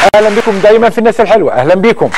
اهلا بكم دايما في الناس الحلوه اهلا بكم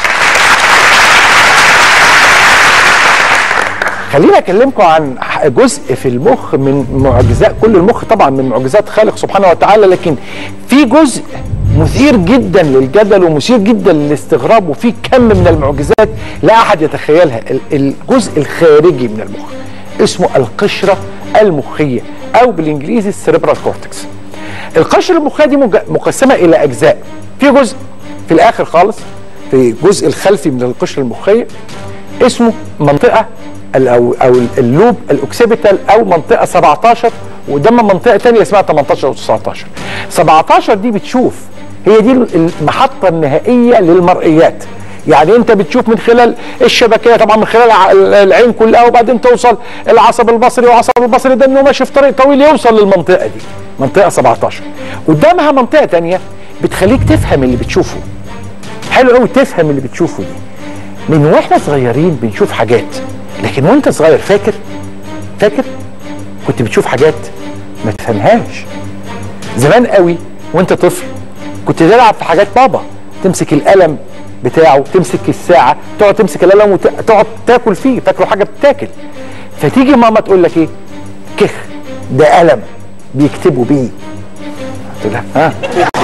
خليني اكلمكم عن جزء في المخ من معجزات كل المخ طبعا من معجزات خالق سبحانه وتعالى لكن في جزء مثير جدا للجدل ومثير جدا للاستغراب وفي كم من المعجزات لا احد يتخيلها ال- الجزء الخارجي من المخ اسمه القشره المخيه او بالانجليزي السيريبرال كورتكس القشره المخيه دي مج- مقسمه الى اجزاء في جزء في الاخر خالص في الجزء الخلفي من القشره المخيه اسمه منطقه ال- او او اللوب الاوكسيبيتال او منطقه 17 وقدامها منطقه ثانيه اسمها 18 او 19 17 دي بتشوف هي دي المحطه النهائيه للمرئيات يعني انت بتشوف من خلال الشبكيه طبعا من خلال الع- العين كلها وبعدين توصل العصب البصري والعصب البصري ده انه ماشي في طريق طويل يوصل للمنطقه دي منطقه 17 قدامها منطقه ثانيه بتخليك تفهم اللي بتشوفه حلو قوي تفهم اللي بتشوفه دي من واحنا صغيرين بنشوف حاجات لكن وانت صغير فاكر فاكر كنت بتشوف حاجات ما تفهمهاش زمان قوي وانت طفل كنت تلعب في حاجات بابا تمسك القلم بتاعه تمسك الساعه تقعد تمسك القلم وتقعد تاكل فيه فاكره حاجه بتاكل فتيجي ماما تقول لك ايه كخ ده قلم بيكتبوا بيه تقول لها ها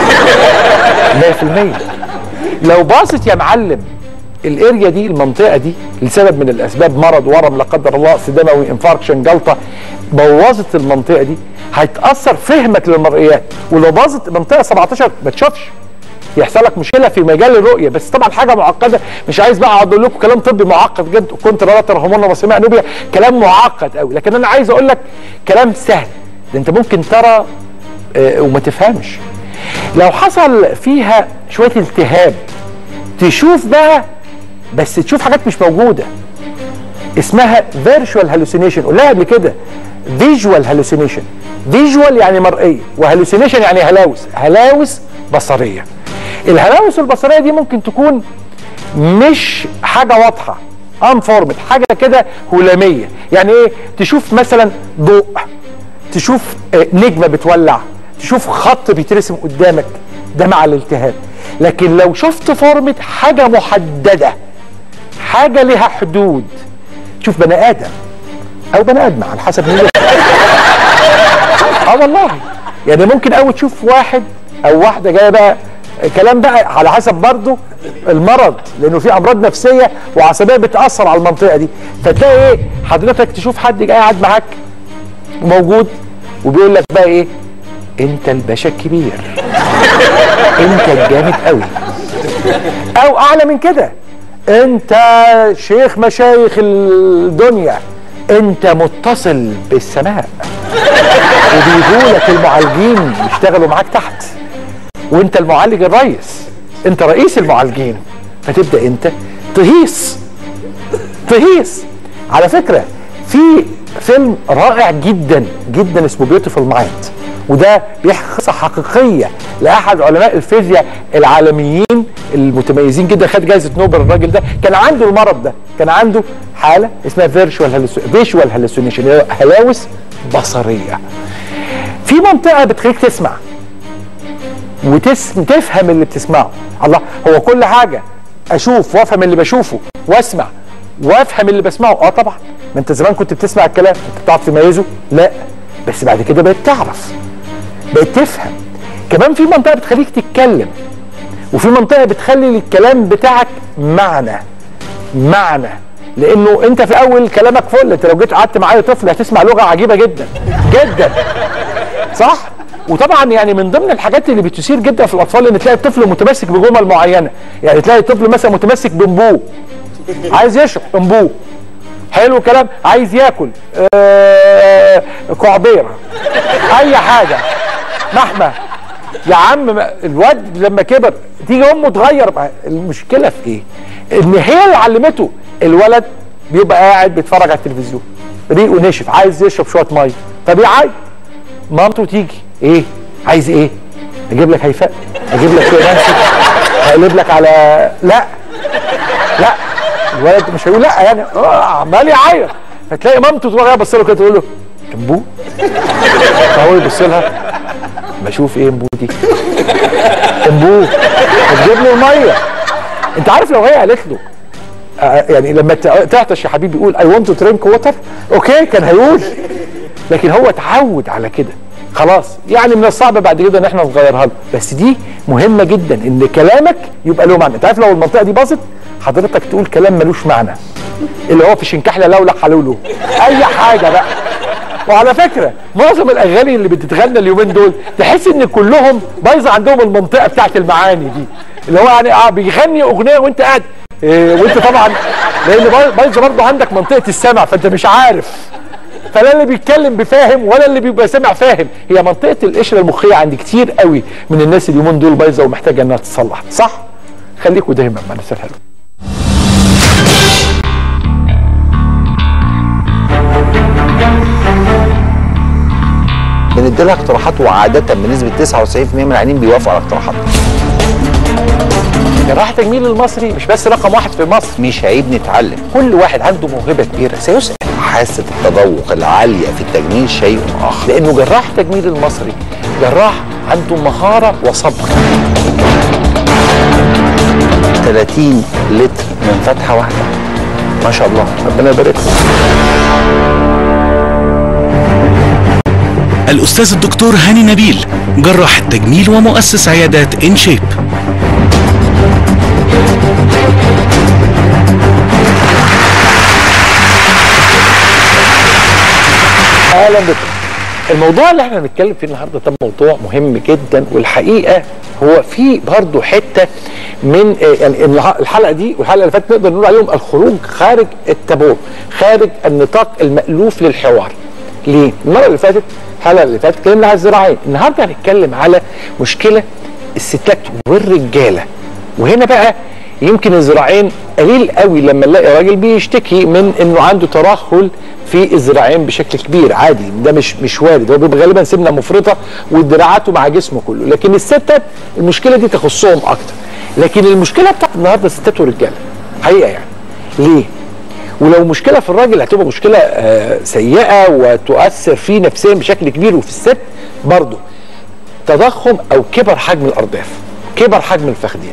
100% لو باصت يا معلم الاريا دي المنطقه دي لسبب من الاسباب مرض ورم لا قدر الله اكسي دموي انفاركشن جلطه بوظت المنطقه دي هيتاثر فهمك للمرئيات ولو باظت منطقه 17 ما تشوفش يحصل لك مشكله في مجال الرؤيه بس طبعا حاجه معقده مش عايز بقى اقعد اقول لكم كلام طبي معقد جدا كنت لا ترهمون وسماء نوبيا كلام معقد قوي لكن انا عايز اقول لك كلام سهل ده انت ممكن ترى آه، وما تفهمش لو حصل فيها شويه التهاب تشوف بقى بس تشوف حاجات مش موجوده اسمها فيرشوال هالوسينيشن قلنا قبل كده فيجوال هالوسينيشن فيجوال يعني مرئيه وهالوسينيشن يعني هلاوس هلاوس بصريه الهلاوس البصريه دي ممكن تكون مش حاجه واضحه انفورمد حاجه كده هلاميه يعني ايه تشوف مثلا ضوء تشوف آه، نجمه بتولع تشوف خط بيترسم قدامك ده مع الالتهاب لكن لو شفت فورمة حاجه محدده حاجه لها حدود تشوف بني ادم او بني ادم على حسب مين اه والله يعني ممكن قوي تشوف واحد او واحده جايه بقى كلام بقى على حسب برضه المرض لانه في امراض نفسيه وعصبيه بتاثر على المنطقه دي فتلاقي ايه حضرتك تشوف حد جاي قاعد معاك موجود وبيقول لك بقى ايه انت الباشا الكبير انت الجامد قوي او اعلى من كده انت شيخ مشايخ الدنيا انت متصل بالسماء وبيجوا لك المعالجين يشتغلوا معاك تحت وانت المعالج الرئيس انت رئيس المعالجين فتبدا انت تهيص تهيص على فكره في فيلم رائع جدا جدا اسمه بيوتيفول مايند وده بيحكي قصه حقيقيه لاحد علماء الفيزياء العالميين المتميزين جدا خد جائزه نوبل الراجل ده كان عنده المرض ده كان عنده حاله اسمها فيرشوال فيجوال هالوسينيشن هلاوس بصريه في منطقه بتخليك تسمع وتسم تفهم اللي بتسمعه الله هو كل حاجه اشوف وافهم اللي بشوفه واسمع وافهم اللي بسمعه اه طبعا ما انت زمان كنت بتسمع الكلام انت بتعرف تميزه لا بس بعد كده بقيت تعرف بقيت تفهم كمان في منطقه بتخليك تتكلم وفي منطقه بتخلي الكلام بتاعك معنى معنى لانه انت في اول كلامك فل انت لو جيت قعدت معايا طفل هتسمع لغه عجيبه جدا جدا صح وطبعا يعني من ضمن الحاجات اللي بتثير جدا في الاطفال ان تلاقي الطفل متمسك بجمل معينه يعني تلاقي الطفل مثلا متمسك بنبوه عايز يشرب انبوه حلو الكلام عايز ياكل آه كعبير اي حاجه محمى يا عم ما- الواد لما كبر تيجي امه تغير معاه. المشكله في ايه؟ ان هي اللي علمته الولد بيبقى قاعد بيتفرج على التلفزيون ريقه نشف عايز يشرب شويه ميه طبيعي مامته تيجي ايه؟ عايز ايه؟ اجيب لك هيفاء اجيب لك شويه نانسي هقلب لك على لا لا الولد مش هيقول لا يعني آه، عمال يعيط فتلاقي مامته تروح بص له كده تقول له امبو فهو يبص لها بشوف ايه امبو دي امبو هتجيب له الميه انت عارف لو هي قالت له آه، يعني لما ت- تعطش يا حبيبي يقول اي ونت تو درينك ووتر اوكي كان هيقول لكن هو اتعود على كده خلاص يعني من الصعب بعد كده ان احنا نغيرها له بس دي مهمه جدا ان كلامك يبقى له معنى انت عارف لو المنطقه دي باظت حضرتك تقول كلام ملوش معنى اللي هو في شنكحله لولا حلوله اي حاجه بقى وعلى فكره معظم الاغاني اللي بتتغنى اليومين دول تحس ان كلهم بايظه عندهم المنطقه بتاعت المعاني دي اللي هو يعني اه بيغني اغنيه وانت قاعد إيه وانت طبعا لان باي- بايظه برضه عندك منطقه السمع فانت مش عارف فلا اللي بيتكلم بفاهم ولا اللي بيبقى سامع فاهم هي منطقه القشره المخيه عند كتير قوي من الناس اليومين دول بايظه ومحتاجه انها تتصلح صح خليكوا دايما مع الناس الحلوه بندي لها اقتراحات وعاده بنسبه 99% من العيانين بيوافقوا على اقتراحاتنا جراحه تجميل المصري مش بس رقم واحد في مصر مش عيب نتعلم كل واحد عنده موهبه كبيره سيسال حاسه التذوق العاليه في التجميل شيء اخر لانه جراح تجميل المصري جراح عنده مهاره وصبر 30 لتر من فتحه واحده ما شاء الله ربنا يبارك له الأستاذ الدكتور هاني نبيل جراح التجميل ومؤسس عيادات إن شيب اهلا بكم الموضوع اللي احنا هنتكلم فيه النهارده ده موضوع مهم جدا والحقيقه هو في برضه حته من آه، يعني النها- الحلقه دي والحلقه اللي فاتت نقدر نقول عليهم الخروج خارج التابو خارج النطاق المالوف للحوار ليه؟ المره اللي فاتت الحلقه اللي فاتت اتكلمنا على الزراعين النهارده هنتكلم على مشكله الستات والرجاله وهنا بقى يمكن الذراعين قليل قوي لما نلاقي راجل بيشتكي من انه عنده ترهل في الذراعين بشكل كبير عادي ده مش مش وارد هو بيبقى غالبا سمنه مفرطه ودراعاته مع جسمه كله لكن الستات المشكله دي تخصهم اكتر لكن المشكله بتاعت النهارده ستات ورجاله حقيقه يعني ليه؟ ولو مشكله في الراجل هتبقى مشكله آه، سيئه وتؤثر فيه نفسيا بشكل كبير وفي الست برضه تضخم او كبر حجم الارداف كبر حجم الفخذين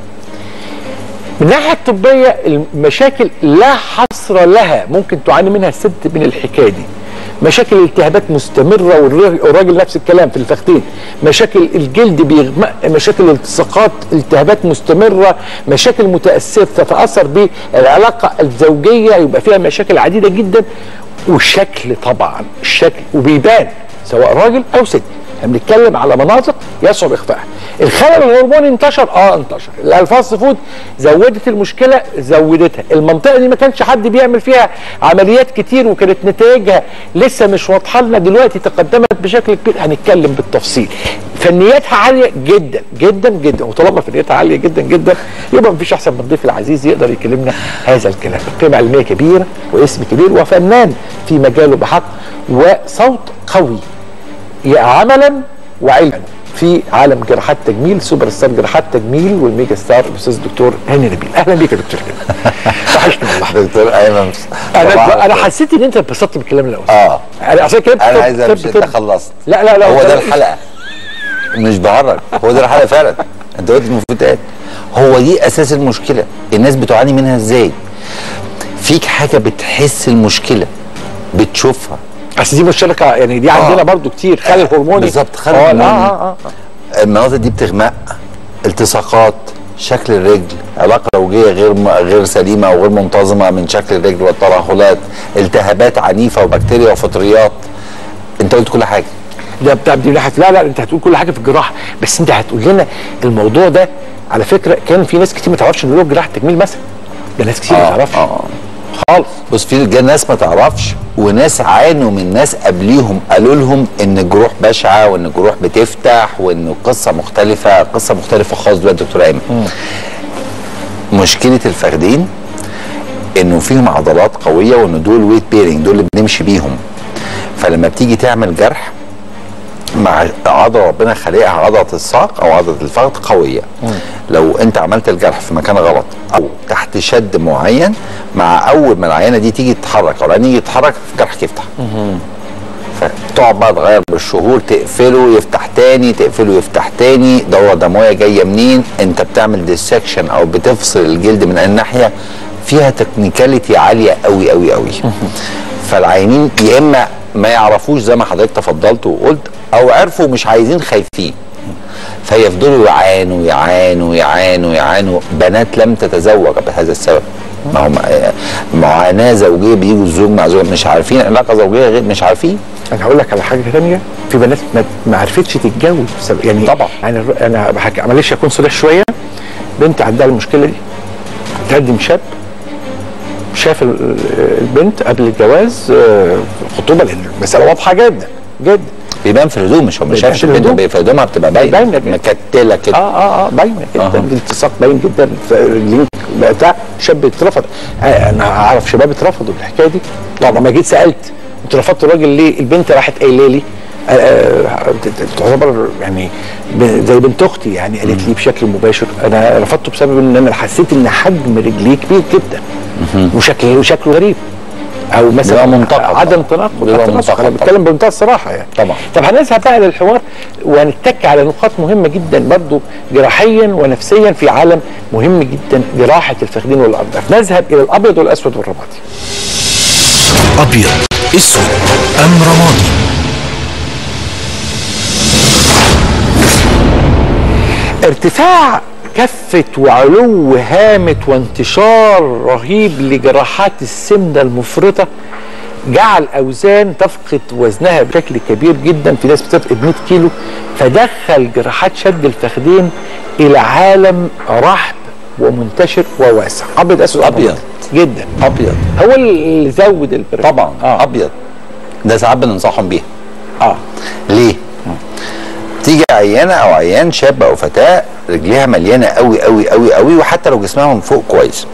من الناحيه الطبيه المشاكل لا حصر لها ممكن تعاني منها الست من الحكايه دي مشاكل التهابات مستمره والراجل والراجل نفس الكلام في الفخذين مشاكل الجلد بيغمق مشاكل التصاقات التهابات مستمره مشاكل متاثره تتاثر بالعلاقه الزوجيه يبقى فيها مشاكل عديده جدا والشكل طبعا الشكل وبيبان سواء راجل او ست احنا بنتكلم على مناطق يصعب اخفائها الخلل الهرموني انتشر اه انتشر الالفاظ فود زودت المشكله زودتها المنطقه دي ما كانش حد بيعمل فيها عمليات كتير وكانت نتائجها لسه مش واضحه لنا دلوقتي تقدمت بشكل كبير هنتكلم بالتفصيل فنياتها عاليه جدا جدا جدا وطالما فنياتها عاليه جدا جدا يبقى مفيش احسن من الضيف العزيز يقدر يكلمنا هذا الكلام قيمه علميه كبيره واسم كبير وفنان في مجاله بحق وصوت قوي عملا وعلما في عالم جراحات تجميل سوبر ستار جراحات تجميل والميجا ستار الاستاذ الدكتور هاني نبيل اهلا بيك يا دكتور هاني وحشني والله دكتور ايمن انا انا حسيت ان انت اتبسطت بالكلام الاول اه انا عشان كده انا طب- عايز طب- امشي طب- انت خلصت لا لا لا هو طب- ده الحلقه مش بهرج هو ده الحلقه فعلا انت قلت المفروض تقال هو دي اساس المشكله الناس بتعاني منها ازاي فيك حاجه بتحس المشكله بتشوفها اصل دي مشتركه يعني دي عندنا آه. برضو كتير خلل هرموني بالظبط، خلل آه، هرموني. اه اه اه المناطق دي بتغمق التصاقات شكل الرجل علاقه زوجيه غير م... غير سليمه او غير منتظمه من شكل الرجل والترهلات التهابات عنيفه وبكتيريا وفطريات انت قلت كل حاجه ده بتاع دي ناحيه لا لا انت هتقول كل حاجه في الجراحه بس انت هتقول لنا الموضوع ده على فكره كان في ناس كتير ما تعرفش ان له جراحه تجميل مثلا ده ناس كتير ما تعرفش خالص بص في رجال ناس ما تعرفش وناس عانوا من ناس قبليهم قالوا لهم ان الجروح بشعه وان الجروح بتفتح وان القصه مختلفه قصه مختلفه خالص دلوقتي دكتور ايمن مشكله الفخدين انه فيهم عضلات قويه وان دول ويت بيرنج دول اللي بنمشي بيهم فلما بتيجي تعمل جرح مع عضله ربنا خالقها عضله الساق او عضله الفخذ قويه لو انت عملت الجرح في مكان غلط او تحت شد معين مع اول ما العينه دي تيجي تتحرك او العيان يجي يتحرك الجرح يفتح تقعد بقى تغير بالشهور تقفله يفتح تاني تقفله يفتح تاني دوره دمويه جايه منين انت بتعمل ديسكشن او بتفصل الجلد من الناحيه فيها تكنيكاليتي عاليه قوي قوي قوي فالعيانين يا اما ما يعرفوش زي ما حضرتك تفضلت وقلت او عرفوا مش عايزين خايفين فيفضلوا يعانوا يعانوا يعانوا يعانوا بنات لم تتزوج بهذا السبب ما هم معاناه زوجيه بيجوا الزوج مع زوجها مش عارفين علاقه زوجيه غير مش عارفين انا هقول لك على حاجه ثانيه في بنات ما, ما عرفتش تتجوز بسبب يعني طبعا. يعني الر- انا بحكي معلش اكون صريح شويه بنت عندها المشكله دي تقدم شاب شاف ال- البنت قبل الجواز آه، خطوبه لان المساله واضحه جدا جدا بيبان في الهدوم مش هو ما بيبان شافش في البنت الهدوم. بي- في هدومها بتبقى باينه باينة جدا. مكتله كده اه اه اه باينه جدا أها. الالتصاق باين جدا رجلين بتاع شاب اترفض آه انا اعرف شباب اترفضوا بالحكايه دي طبعا لما جيت سالت انت رفضت الراجل ليه البنت راحت قايله لي آه، آه، تعتبر يعني ب- زي بنت اختي يعني قالت لي بشكل مباشر انا رفضته بسبب ان انا حسيت ان حجم رجليه كبير جدا وشكله وشكله غريب او مثلا بيبقى منتقد عدم طبعا. تناقض بيبقى تناسق. منتقد انا طبعا. بتكلم بمنتهى الصراحه يعني طبعا. طب هنذهب بقى للحوار ونتك على نقاط مهمه جدا برضو جراحيا ونفسيا في عالم مهم جدا جراحه الفخذين والارداف نذهب الى الابيض والاسود والرمادي أبيض أسود أم رمادي ارتفاع كفة وعلو هامة وانتشار رهيب لجراحات السمنة المفرطة جعل أوزان تفقد وزنها بشكل كبير جدا في ناس بتفقد 100 كيلو فدخل جراحات شد الفخذين إلى عالم رحب ومنتشر وواسع أبيض أسود أبيض. جدا ابيض هو اللي زود البرد طبعا آه. ابيض ده ساعات بننصحهم بيها اه ليه؟ تيجي عيانه او عيان شاب او فتاه رجليها مليانه قوي قوي قوي قوي وحتى لو جسمها من فوق كويس.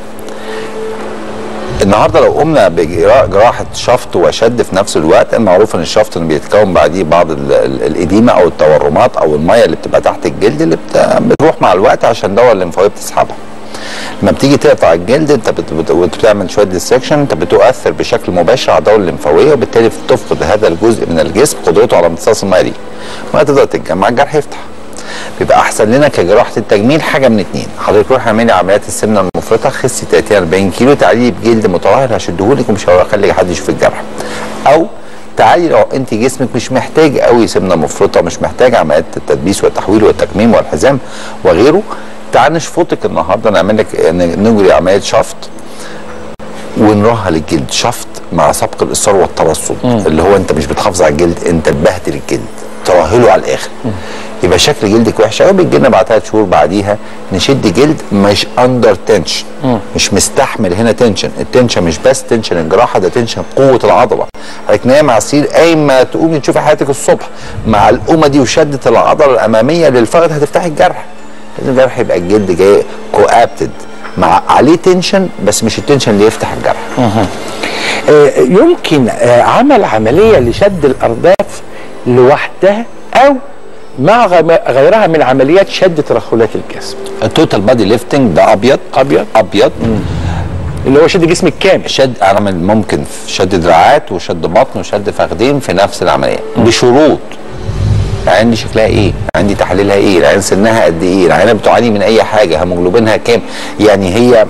النهارده لو قمنا بجراحه شفط وشد في نفس الوقت المعروف ان الشفط إن بيتكون بعديه بعض ال- ال- الاديمه او التورمات او الميه اللي بتبقى تحت الجلد اللي بت- بتروح مع الوقت عشان الدوره الليمفاويه بتسحبها. لما بتيجي تقطع الجلد انت بت- بت- وبتعمل شويه ديسكشن انت بتؤثر بشكل مباشر على الدوره الليمفاويه وبالتالي تفقد هذا الجزء من الجسم قدرته على امتصاص الميه دي. ما تقدر تتجمع الجرح يفتح. بيبقى احسن لنا كجراحه التجميل حاجه من اتنين حضرتك روحي اعملي عمليات السمنه المفرطه خسي 30 40 كيلو تعالي لي بجلد متطهر هشدهولك ومش هخلي حد يشوف الجرح او تعالي لو انت جسمك مش محتاج قوي سمنه مفرطه مش محتاج عمليات التدبيس والتحويل والتكميم والحزام وغيره تعالي نشفطك النهارده نعمل لك نجري عمليه شفط ونرهل الجلد شفط مع سبق الاصرار والترصد اللي هو انت مش بتحافظ على الجلد انت تبهدل الجلد ترهله على الاخر يبقى شكل جلدك وحش قوي بيجي لنا بعد ثلاث شهور بعديها نشد جلد مش اندر تنشن مش مستحمل هنا تنشن التنشن مش بس تنشن الجراحه ده تنشن قوه العضله حضرتك نايم على السرير قايمه تقومي تشوفي حياتك الصبح مع القومه دي وشده العضله الاماميه للفخذ هتفتحي الجرح لازم الجرح يبقى الجلد جاي كوابتد مع عليه تنشن بس مش التنشن اللي يفتح الجرح آه، يمكن آه، عمل عمليه لشد الارداف لوحدها او مع غم- غيرها من عمليات شد ترهلات الجسم التوتال بادي ليفتنج ده ابيض ابيض ابيض اللي هو شد الجسم الكامل شد اعمل ممكن في شد دراعات وشد بطن وشد فخذين في نفس العمليه بشروط العين دي شكلها ايه؟ العين دي تحليلها ايه؟ العين سنها قد ايه؟ العينه بتعاني من اي حاجه؟ هيموجلوبينها كام؟ يعني هي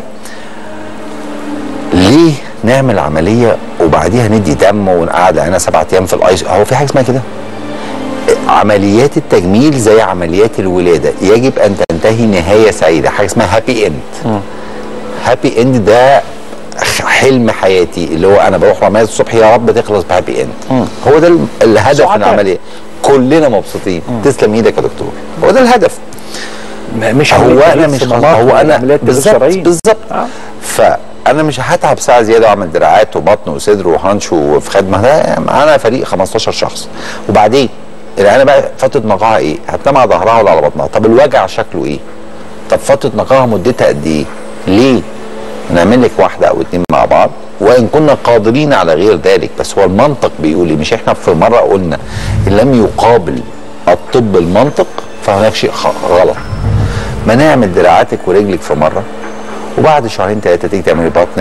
ليه نعمل عمليه وبعديها ندي دم ونقعد العينه سبعة ايام في الايس هو في حاجه اسمها كده؟ عمليات التجميل زي عمليات الولاده يجب ان تنتهي نهايه سعيده حاجه اسمها هابي اند هابي اند ده حلم حياتي اللي هو انا بروح عمليه الصبح يا رب تخلص بهابي اند هو ده ال- الهدف من سعداء. العمليه كلنا مبسوطين تسلم ايدك يا دكتور هو ده الهدف م- مش هو عملية انا تغيير مش صمامات هو ولا انا عمليات تغيير بالظبط شرايين. بالظبط آه. فانا مش هتعب ساعه زياده واعمل دراعات وبطن وصدر وهانش وفخاد ما ده معانا فريق 15 شخص وبعدين العينه بقى فتره نقاها ايه؟ هتنام على ظهرها ولا على بطنها؟ طب الوجع شكله ايه؟ طب فتره نقاها مدتها قد ايه؟ ليه؟ نعمل لك واحده او اتنين مع بعض وان كنا قادرين على غير ذلك بس هو المنطق بيقول لي مش احنا في مره قلنا ان لم يقابل الطب المنطق فهناك شيء خ- غلط ما نعمل دراعاتك ورجلك في مره وبعد شهرين ثلاثه تيجي تعملي بطنك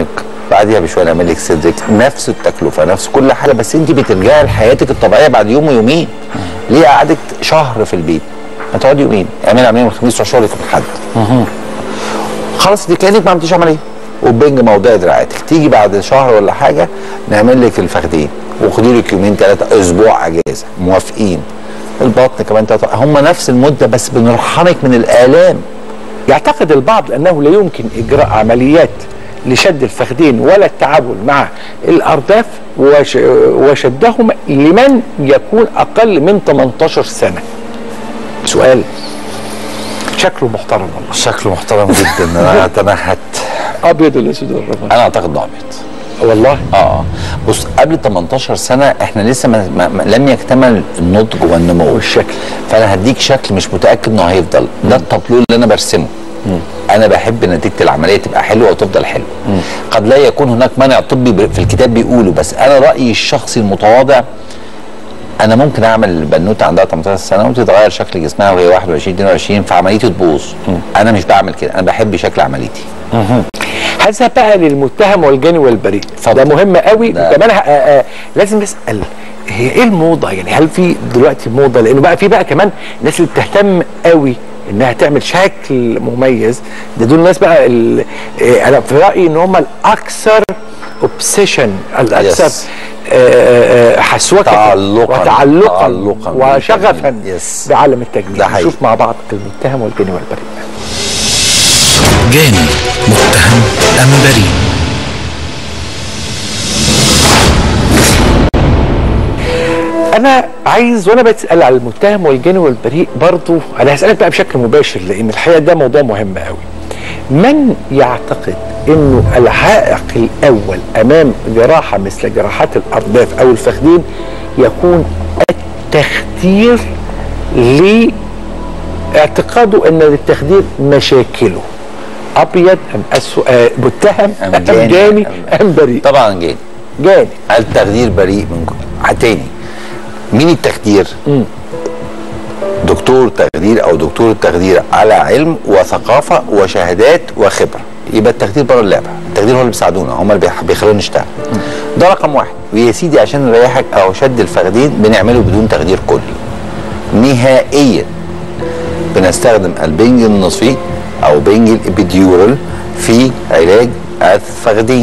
بعديها بشويه نعمل لك صدرك نفس التكلفه نفس كل حاجه بس انت بترجعي لحياتك الطبيعيه بعد يوم ويومين ليه قعدت شهر في البيت ما تقعدي يومين اعملي عمليه من الخميس تروح شغلك من الحد خلاص دي كانك ما عملتيش عمليه وبنج موضعي دراعاتك تيجي بعد شهر ولا حاجه نعمل لك الفخدين وخدي لك يومين ثلاثه اسبوع اجازه موافقين البطن كمان تلاتة هم نفس المده بس بنرحمك من الالام يعتقد البعض انه لا يمكن اجراء عمليات لشد الفخذين ولا التعامل مع الارداف وش وشدهما لمن يكون اقل من 18 سنه. سؤال شكله محترم والله شكله محترم جدا انا تنحت ابيض ولا اسود ولا رمادي؟ انا اعتقد ده ابيض والله اه بص قبل 18 سنه احنا لسه ما ما ما لم يكتمل النضج والنمو والشكل. فانا هديك شكل مش متاكد انه هيفضل ده التابلو اللي انا برسمه انا بحب نتيجه العمليه تبقى حلوه وتفضل حلوه قد لا يكون هناك مانع طبي ب- في الكتاب بيقوله بس انا رايي الشخصي المتواضع انا ممكن اعمل بنوته عندها 18 سنه وتتغير شكل جسمها وهي 21 22 فعمليتي تبوظ انا مش بعمل كده انا بحب شكل عمليتي هذا بقى للمتهم والجاني والبريء ده مهم قوي ده- وكمان ه- آه، آه، لازم نسال هي ايه الموضه يعني هل في دلوقتي موضه لانه بقى في بقى كمان الناس اللي بتهتم قوي انها تعمل شكل مميز ده دول الناس بقى ال- آه، انا في رايي ان هم الاكثر اوبسيشن الاكثر Yes. آه، آه، آه، حسوكه تعلقاً. وتعلقا تعلقاً وشغفا بالتجميل. Yes. بعالم التجميل ده حقيقي. نشوف مع بعض المتهم والجاني والبريء جاني متهم أم بريء انا عايز وانا بسال على المتهم والجاني والبريء برضو انا هسالك بقى بشكل مباشر لان الحقيقه ده موضوع مهم قوي من يعتقد انه العائق الاول امام جراحه مثل جراحات الارداف او الفخذين يكون التخدير لاعتقاده ان التخدير مشاكله ابيض ام اسود آه متهم أم ام جاني. جاني ام بريء طبعا جاني جاني التخدير بريء من كل تاني مين التخدير؟ دكتور تخدير او دكتور التخدير على علم وثقافه وشهادات وخبره يبقى التخدير بره اللعبه التخدير هو اللي بيساعدونا هم اللي بيح- بيخلونا نشتغل ده رقم واحد ويا سيدي عشان نريحك او شد الفخدين بنعمله بدون تخدير كلي نهائيا بنستخدم البنج النصفي او بنج الابيديورال في علاج الفخدين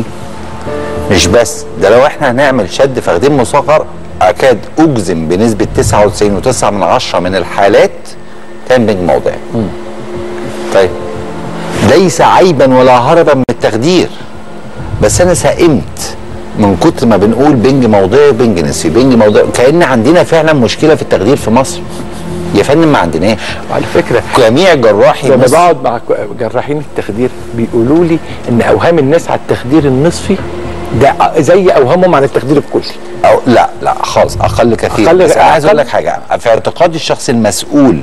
مش بس ده لو احنا هنعمل شد فخدين مصغر اكاد اجزم بنسبه 99.9 من عشرة من الحالات كان بنج موضعي طيب ليس عيبا ولا هربا من التخدير بس انا سئمت من كتر ما بنقول بنج موضعي وبنج نسبي بنج موضعي كان عندنا فعلا مشكله في التخدير في مصر يا فندم ما عندناش وعلى فكره جميع جراحي لما مصر بقعد مع جراحين التخدير بيقولوا لي ان اوهام الناس على التخدير النصفي ده زي اوهامهم عن التخدير الكلي أو لا لا خالص اقل كثير أقل- بس انا عايز اقول أقل. لك حاجه في اعتقادي الشخصي المسؤول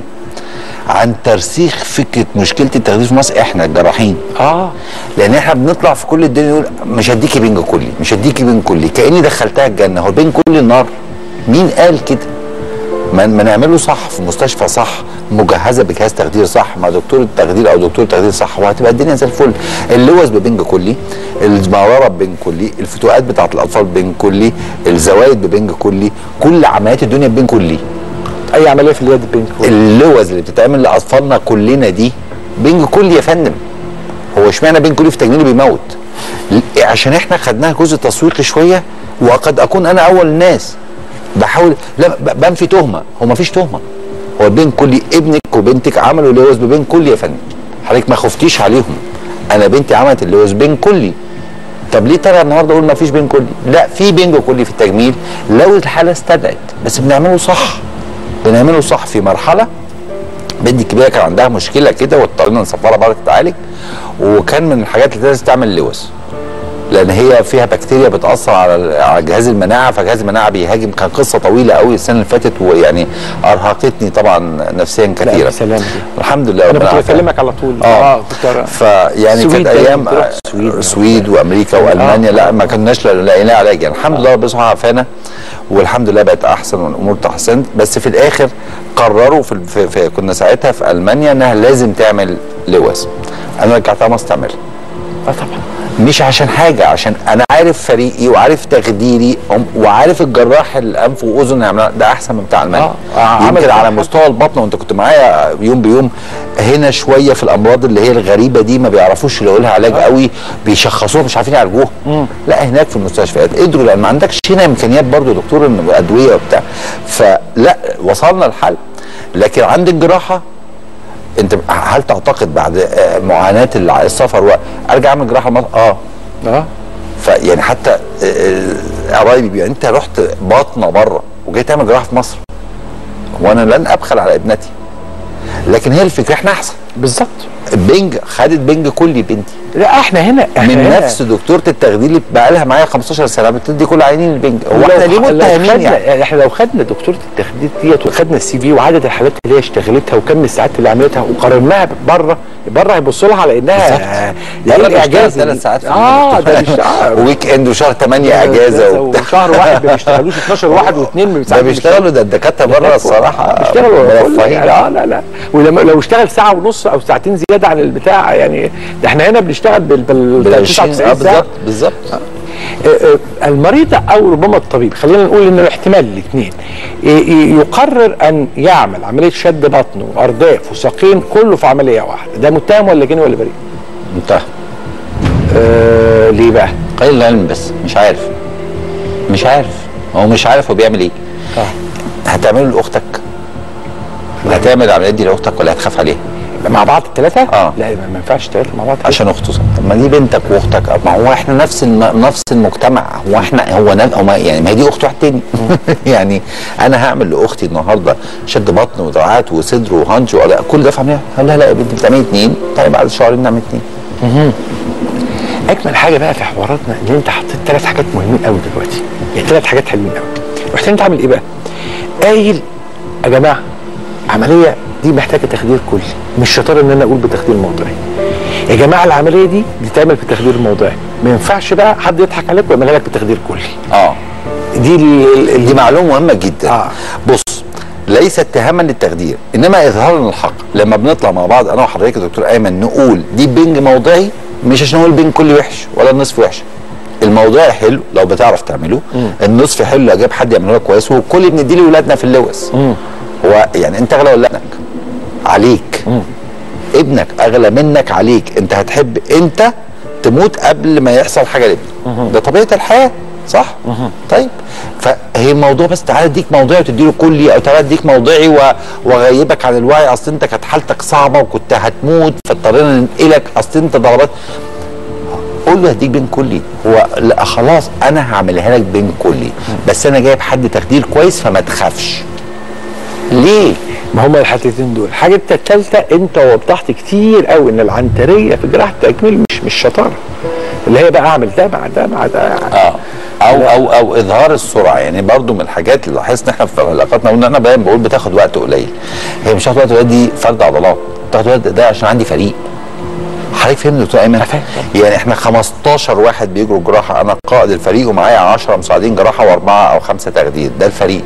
عن ترسيخ فكره مشكله التخدير في مصر احنا الجراحين اه لان احنا بنطلع في كل الدنيا نقول مش هديكي بنج كلي مش هديكي بنج كلي كاني دخلتها الجنه هو البنج كلي النار مين قال كده ما ما نعمله صح في مستشفى صح مجهزه بجهاز تخدير صح مع دكتور التخدير او دكتور تخدير صح وهتبقى الدنيا زي الفل اللوز ببنج كلي المراره ببنج كلي الفتوقات بتاعت الاطفال ببنج كلي الزوايد ببنج كلي كل عمليات الدنيا ببنج كلي اي عمليه في اليد بين كلي اللوز اللي بتتعمل لاطفالنا كلنا دي بنج كلي يا فندم هو اشمعنى بنج كلي في تجميل بيموت ل- عشان احنا خدناها جزء تسويقي شويه وقد اكون انا اول الناس بحاول لا ب- بنفي تهمه هو ما فيش تهمه هو البنج كلي ابنك وبنتك عملوا لوز ببنج كلي يا فندم حضرتك ما خفتيش عليهم انا بنتي عملت اللوز بنج كلي طب ليه طلع النهارده اقول ما فيش بنج كلي لا في بنج كلي في التجميل لو الحاله استدعت بس بنعمله صح بنعمله صح في مرحله بنتي الكبيره كان عندها مشكله كده واضطرينا نسفرها بره تتعالج وكان من الحاجات اللي لازم تعمل لوز لان هي فيها بكتيريا بتاثر على على جهاز المناعه فجهاز المناعه بيهاجم كان قصه طويله قوي السنه اللي فاتت ويعني ارهقتني طبعا نفسيا كثيرا بسلامة دي. الحمد لله انا ربنا كنت عافانا. بكلمك على طول اه كنت فيعني السويد كانت دايماً ايام بتروح السويد. السويد وامريكا والمانيا لا ما كناش لاقيين لها علاج يعني الحمد لله ربنا سبحانه عافانا والحمد لله بقت احسن والامور تحسنت بس في الاخر قرروا في, في, في كنا ساعتها في المانيا انها لازم تعمل لوز انا رجعتها مصر تعملها اه طبعا مش عشان حاجه عشان انا عارف فريقي وعارف تخديري أم- وعارف الجراح الانف واذن يعملها ده احسن من بتاع المانيا آه، آه، عمل يمكن كل على حاجة. مستوى البطن وانت كنت معايا يوم بيوم هنا شويه في الامراض اللي هي الغريبه دي ما بيعرفوش يلاقوا لها علاج قوي بيشخصوها مش عارفين يعالجوها لا هناك في المستشفيات قدروا لان ما عندكش هنا امكانيات برضو يا دكتور ان ادويه وبتاع فلا وصلنا الحل لكن عند الجراحه انت هل تعتقد بعد آه، معاناه الع- السفر و- ارجع اعمل جراحه مصر؟ اه اه فيعني حتى آه، آه، قرايبي بي- انت رحت باطنه بره وجاي تعمل جراحه في مصر وانا لن ابخل على ابنتي لكن هي الفكره احنا احسن بالظبط بنج خدت بنج كلي بنتي لا احنا هنا احنا من هنا نفس دكتوره التخدير اللي بقى لها معايا 15 سنه بتدي كل عينين البنج هو لو احنا ليه خ- لو متهمين خدنا يعني احنا لو خدنا دكتوره التخدير ديت وخدنا السي في وعدد الحالات اللي هي اشتغلتها وكم الساعات اللي عملتها وقارناها بره بره هيبصوا لها على انها ده ايه بره الاعجاز بيشتغل دي؟ ثلاث ساعات في اه اليوم. ده بيشتغل ويك اند وشهر 8 اجازه وبتاع وشهر واحد ما بيشتغلوش 12 واحد واثنين ده بيشتغلوا ده الدكاتره بره الصراحه بيشتغلوا كل- مرفهين. يعني اه لا لا ولما لو اشتغل ساعه ونص او ساعتين زياده عن البتاع يعني ده احنا هنا بنشتغل بال بال بال 99 20 ساعة. اه بالظبط بالظبط آه، آه، المريض او ربما الطبيب خلينا نقول ان الاحتمال الاثنين يقرر ان يعمل عمليه شد بطن وارداف وساقين كله في عمليه واحده ده متهم ولا جاني ولا بريء؟ انتهى آه ليه بقى؟ قليل العلم بس مش عارف مش عارف هو مش عارف هو بيعمل ايه اه هتعمله لاختك هتعمل العمليات دي لاختك ولا هتخاف عليها مع بعض الثلاثه؟ آه. لا ما ما ينفعش الثلاثه مع بعض عشان اخته طب ما دي بنتك واختك ما هو احنا نفس الم... نفس المجتمع هو احنا هو نف... هو ما يعني ما هي دي اخت واحد تاني يعني انا هعمل لاختي النهارده شد بطن ودراعات وصدر وهانج ولا كل ده في عمليه لا لا لا يا بنتي بتعملي اثنين طيب بعد شهرين نعمل اثنين اجمل حاجه بقى في حواراتنا ان انت حطيت ثلاث حاجات مهمين قوي دلوقتي يعني ثلاث حاجات حلوين قوي رحت انت عامل ايه بقى قايل يا جماعه عمليه دي محتاجه تخدير كلي مش شطاره ان انا اقول بتخدير موضعي يا جماعه العمليه دي بتتعمل بتخدير موضعي ما ينفعش بقى حد يضحك عليك ويعملها لك بتخدير كلي اه دي ال- ال- دي معلومه مهمه جدا آه. بص ليس اتهاما للتخدير انما اظهارا للحق لما بنطلع مع بعض انا وحضرتك يا دكتور ايمن نقول دي بنج موضعي مش عشان نقول بنج كلي وحش ولا النصف وحش الموضوعي حلو لو بتعرف تعمله النصف حلو لو جاب حد يعمله لك كويس وكل بنديه لاولادنا في اللوز هو يعني انت اغلى ولا ابنك عليك ابنك اغلى منك عليك انت هتحب انت تموت قبل ما يحصل حاجه لابنك ده طبيعه الحياه صح طيب فهي الموضوع بس تعالى اديك موضوعي وتديله كلي او تعالى اديك موضوعي و- واغيبك عن الوعي اصل انت كانت حالتك صعبه وكنت هتموت فاضطرينا ننقلك اصل انت ضربات قول له هديك بين كلي هو لا خلاص انا هعملها لك بين كلي بس انا جايب حد تخدير كويس فما تخافش ليه ما هما الحتتين دول الحاجه الثالثه انت وضحت كتير قوي ان العنتريه في جراحه التجميل مش مش شطاره اللي هي بقى اعمل ده مع ده مع ده اه او او او اظهار السرعه يعني برضو من الحاجات اللي لاحظنا احنا في علاقاتنا قلنا انا دايما بقول بتاخد وقت قليل هي مش بتاخد وقت قليل دي فرد عضلات بتاخد وقت ده عشان عندي فريق حضرتك فهمت يا دكتور ايمن؟ فاهم. يعني احنا 15 واحد بيجروا جراحه انا قائد الفريق ومعايا 10 مساعدين جراحه واربعه او خمسه تخدير ده الفريق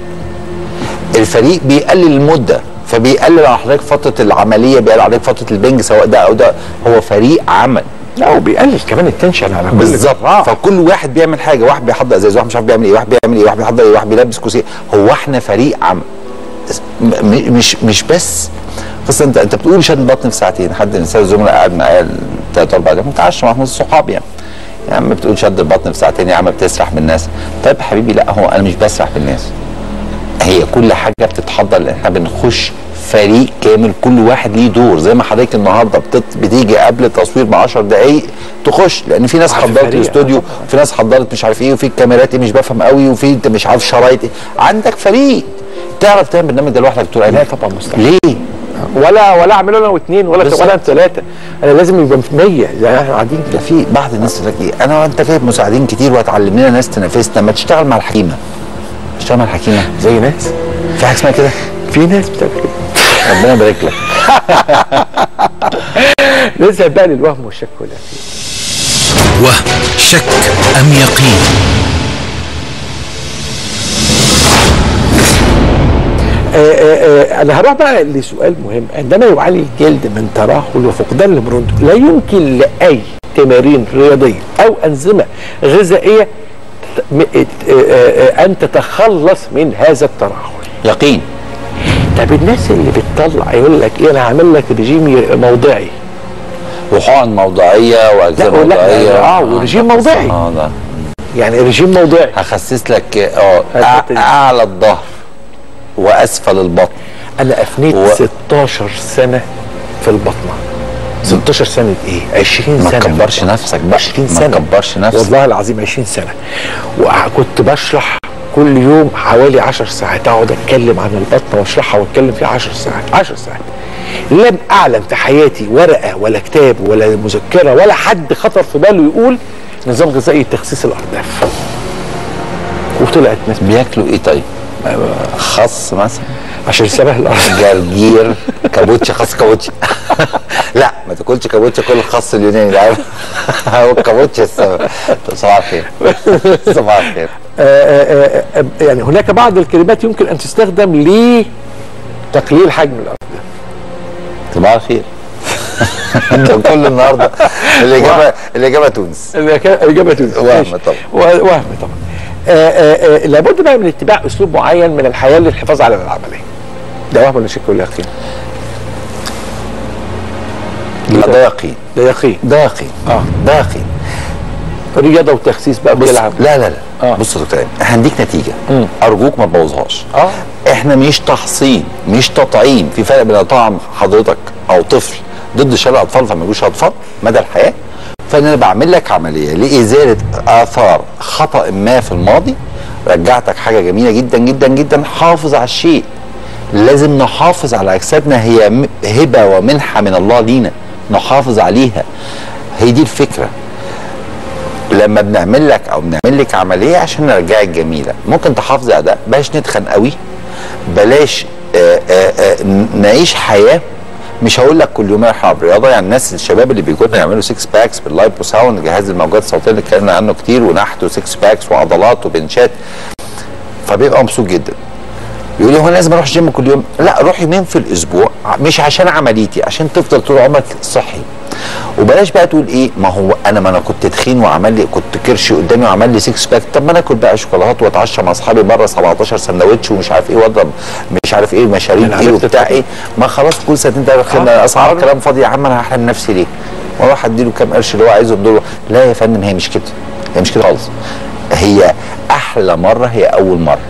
الفريق بيقلل المده فبيقلل على حضرتك فتره العمليه بيقلل على حضرتك فتره البنج سواء ده او ده هو فريق عمل لا وبيقلل كمان التنشن على كل بالظبط جراح. فكل واحد بيعمل حاجه واحد بيحضر ازاز واحد مش عارف بيعمل ايه واحد بيعمل ايه واحد بيحضر ايه واحد بيلبس كوسيه هو احنا فريق عمل م- م- مش مش بس بس انت انت بتقول شد بطن في ساعتين حد من الساده الزملاء قاعد معايا ثلاث اربع ايام متعشى مع الصحاب يعني يا عم بتقول شد البطن في ساعتين يا عم بتسرح بالناس طيب يا حبيبي لا هو انا مش بسرح بالناس هي كل حاجه بتتحضر لان احنا بنخش فريق كامل كل واحد ليه دور زي ما حضرتك النهارده بتت... بتيجي قبل التصوير ب 10 دقائق تخش لان في ناس عارف حضرت فريق. الاستوديو في ناس حضرت مش عارف ايه وفي الكاميرات إيه مش بفهم قوي وفي انت مش عارف شرايط إيه. عندك فريق تعرف تعمل برنامج ده لوحدك دكتور لا ايمن طبعا مستحيل ليه؟ ولا ولا اعمله انا واثنين ولا بالظبط. ولا ثلاثه انا لازم يبقى 100 زي ما احنا قاعدين ده في بعض الناس تقول لك ايه انا وانت جايب مساعدين كتير وهتعلم لنا ناس تنافسنا ما تشتغل مع الحكيمه اشتغل مع الحكيمه زي ناس في حاجه اسمها كده في ناس بتعمل كده ربنا يبارك لك نذهب بقى للوهم والشك واليقين وهم شك أم يقين آه، آه، آه، انا هروح بقى لسؤال مهم عندما يعاني الجلد من ترهل وفقدان لبرونته لا يمكن لاي تمارين رياضيه او انظمه غذائيه م- آه، آه، ان تتخلص من هذا الترهل يقين طب الناس اللي بتطلع يقول لك ايه انا هعمل لك رجيم موضعي وحقن موضعيه واجزاء لا، لا، موضعيه آه، ورجيم ده قصة. موضعي. اه ده يعني رجيم موضعي هخسس لك اه الحتة دي. أع- اعلى الظهر واسفل البطن انا افنيت و- 16 سنه في البطنه 16 سنه ايه 20 ما سنه تكبرش بطنة. نفسك بقى. 20 ما سنه تكبرش نفسك. والله العظيم 20 سنه وكنت بشرح كل يوم حوالي 10 ساعات اقعد اتكلم عن البطنه واشرحها واتكلم فيها 10 ساعات 10 ساعات لم اعلم في حياتي ورقه ولا كتاب ولا مذكره ولا حد خطر في باله يقول نظام غذائي تخسيس الارداف وطلعت ناس بياكلوا ايه طيب؟ خس مثلا عشان شبه الارداف جرجير كابوتشي خس كابوتشي لا ما تاكلش كابوتشي كل الخس اليوناني ده عارف هو الكابوتشي السبب صباح الخير صباح الخير آه، آه، آه، يعني هناك بعض الكلمات يمكن ان تستخدم لتقليل حجم الارداف صباح الخير انت كل النهارده الاجابه الاجابه تونس الاجابه تونس وهم ماشي. طبعا. و- وهم طبعا آه، آه، آه، لابد بقى من اتباع اسلوب معين من الحياه للحفاظ على العمليه ده وهم ولا شك ولا يقين لا ده يقين ده يقين ده يقين آه. ده يقين رياضه وتخسيس بقى بص بيلعب لا لا لا آه. بص يا دكتور أيمن، هنديك نتيجه مم. ارجوك ما تبوظهاش اه احنا مش تحصين مش تطعيم في فرق بين طعم حضرتك او طفل ضد شلل اطفال فما يجوش اطفال مدى الحياه فانا بعمل لك عمليه لازاله اثار خطا ما في الماضي رجعتك حاجه جميله جدا جدا جدا حافظ على الشيء لازم نحافظ على اجسادنا هي م- هبه ومنحه من الله لينا نحافظ عليها هي دي الفكره لما بنعمل لك او بنعمل لك عمليه عشان نرجعك جميله ممكن تحافظي على ده بلاش نتخن قوي بلاش آآ آآ نعيش حياه مش هقول لك كل يوم العب رياضه يعني الناس الشباب اللي بيجوا لنا يعملوا 6 باكس باللايبو ساوند جهاز الموجات الصوتيه اللي اتكلمنا عنه كتير ونحت و6 باكس وعضلات وبنشات فبيبقى مبسوط جدا يقول لي هو أنا لازم اروح الجيم كل يوم لا روح يومين في الاسبوع مش عشان عمليتي عشان تفضل طول عمرك صحي وبلاش بقى تقول ايه ما هو انا ما انا كنت تخين وعمل لي كنت كرشي قدامي وعمل لي 6 باك طب ما انا اكل بقى شوكولاتات واتعشى مع اصحابي بره 17 سندوتش ومش عارف ايه واضرب مش عارف ايه مشاريب أنا ايه عرفت وبتاع الفكرة. ايه ما خلاص كل سنتين ثلاثه خدنا اسعار كلام فاضي يا عم انا هحرم نفسي ليه؟ واروح اديله كام قرش اللي هو عايزه بدوله لا يا فندم هي مش كده هي مش كده خالص هي احلى مره هي اول مره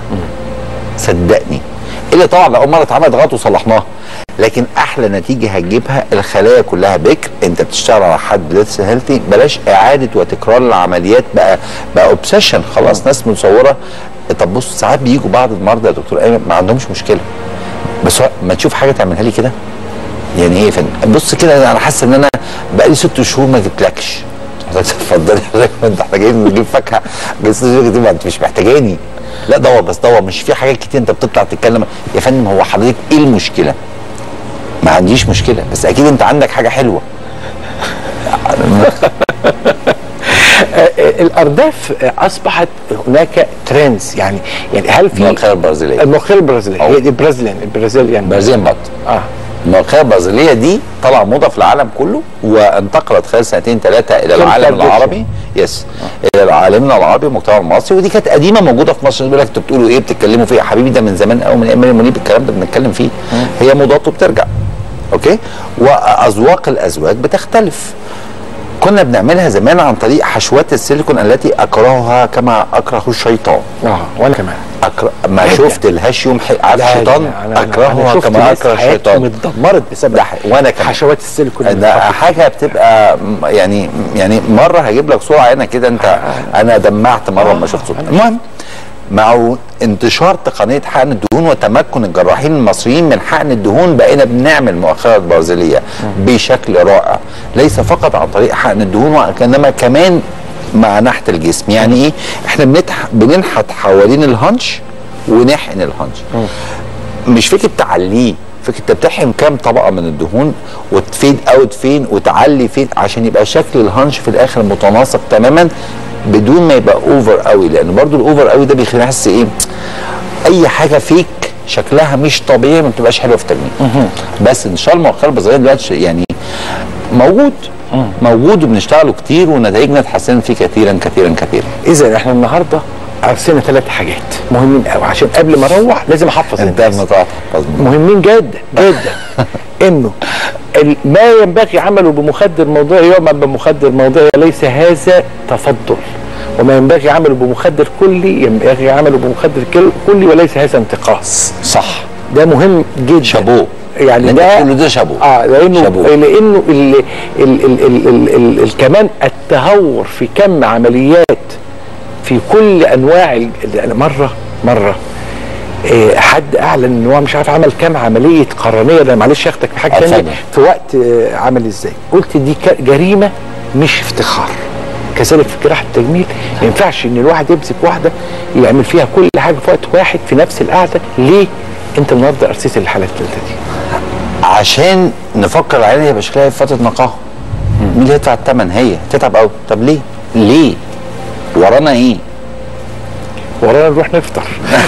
صدقني اللي طبعا اول مره اتعملت غلط وصلحناها لكن احلى نتيجه هتجيبها الخلايا كلها بكر انت بتشتغل على حد لسه هيلثي بلاش اعاده وتكرار العمليات بقى بقى اوبسيشن خلاص ناس متصوره طب بص ساعات بيجوا بعض المرضى يا دكتور ايمن ما عندهمش مشكله بس هو ما تشوف حاجه تعملها لي كده يعني ايه يا فندم بص كده انا حاسس ان انا بقالي ست شهور ما جبتلكش حضرتك اتفضلي حضرتك انت محتاجين نجيب فاكهه بس انت مش محتاجاني لا دور بس دور مش في حاجات كتير انت بتطلع تتكلم يا فندم هو حضرتك ايه المشكله؟ ما عنديش مشكله بس اكيد انت عندك حاجه حلوه آه، آه، الارداف آه، اصبحت هناك ترندز يعني يعني هل في الملوخيه البرازيليه الملوخيه البرازيليه أو- هي دي برازيليان البرازيليان برازيليان بط اه الملوخيه البرازيليه دي طلع موضه في العالم كله وانتقلت خلال سنتين ثلاثه الى كم العالم تارجت؟ العربي يس الى عالمنا العربي والمجتمع المصري ودي كانت قديمه موجوده في مصر يقول لك انتوا بتقولوا ايه بتتكلموا فيه يا حبيبي ده من زمان قوي من ايام المنيب الكلام ده بنتكلم فيه هي موضات وبترجع اوكي واذواق الازواج بتختلف كنا بنعملها زمان عن طريق حشوات السيليكون التي اكرهها كما اكره الشيطان اه وانا كمان أكره ما جداً. شفت الهشيوم ح- عارف لا، الشيطان لا، أنا- أنا- اكرهها أنا شفت كما ناس اكره حياتهم الشيطان اتدمرت بسبب ده حقيقي. وانا كمان حشوات السيليكون ده المنخفضة. حاجه بتبقى م- يعني يعني مره هجيب لك صوره عينه كده انت انا دمعت مره لما شفت صورة. المهم مع انتشار تقنيه حقن الدهون وتمكن الجراحين المصريين من حقن الدهون بقينا بنعمل مؤخرات برازيليه بشكل رائع ليس فقط عن طريق حقن الدهون وانما كمان مع نحت الجسم يعني ايه احنا بنتح... بننحت حوالين الهانش ونحقن الهانش مش فكره تعليه فكره انت بتحقن كام طبقه من الدهون وتفيد اوت فين وتعلي فين عشان يبقى شكل الهانش في الاخر متناسق تماما بدون ما يبقى اوفر قوي لان برضو الاوفر قوي ده بيخليني احس ايه اي حاجه فيك شكلها مش طبيعي ما بتبقاش حلوه في التجميل بس ان شاء الله المؤخره البصريه دلوقتي يعني موجود موجود وبنشتغله كتير ونتائجنا اتحسنت فيه كثيرا كثيرا كثيرا اذا احنا النهارده عرفنا ثلاث حاجات مهمين قوي عشان قبل ما اروح لازم احفظ انت الناس بنطاق مهمين جدا جدا انه ال- ما ينبغي عمله بمخدر موضعي يعمل بمخدر موضعي ليس هذا تفضل وما ينبغي عمله بمخدر كلي ينبغي عمله بمخدر كل- كلي وليس هذا انتقاص صح ده مهم جدا شابوه يعني اللي انت ده بتقوله ده شابوه اه لانه شابوه. لانه ال ال ال ال ال ال ال كمان التهور في كم عمليات في كل انواع ال- ال- مره مره إيه حد اعلن ان هو مش عارف عمل كام عمليه قرنيه ده معلش اخدك في حاجه آه، ثانيه اتفضل. في وقت آه، عمل ازاي قلت دي ك- جريمه مش افتخار كذلك في جراحه التجميل ما ينفعش ان الواحد يمسك واحده يعمل فيها كل حاجه في وقت واحد في نفس القعده ليه انت النهارده ارسيت الحاله الثالثه دي عشان نفكر العيال هي بشكلها في فتره نقاهه مين اللي هيدفع الثمن هي تتعب قوي طب ليه ليه ورانا ايه ورانا نروح نفطر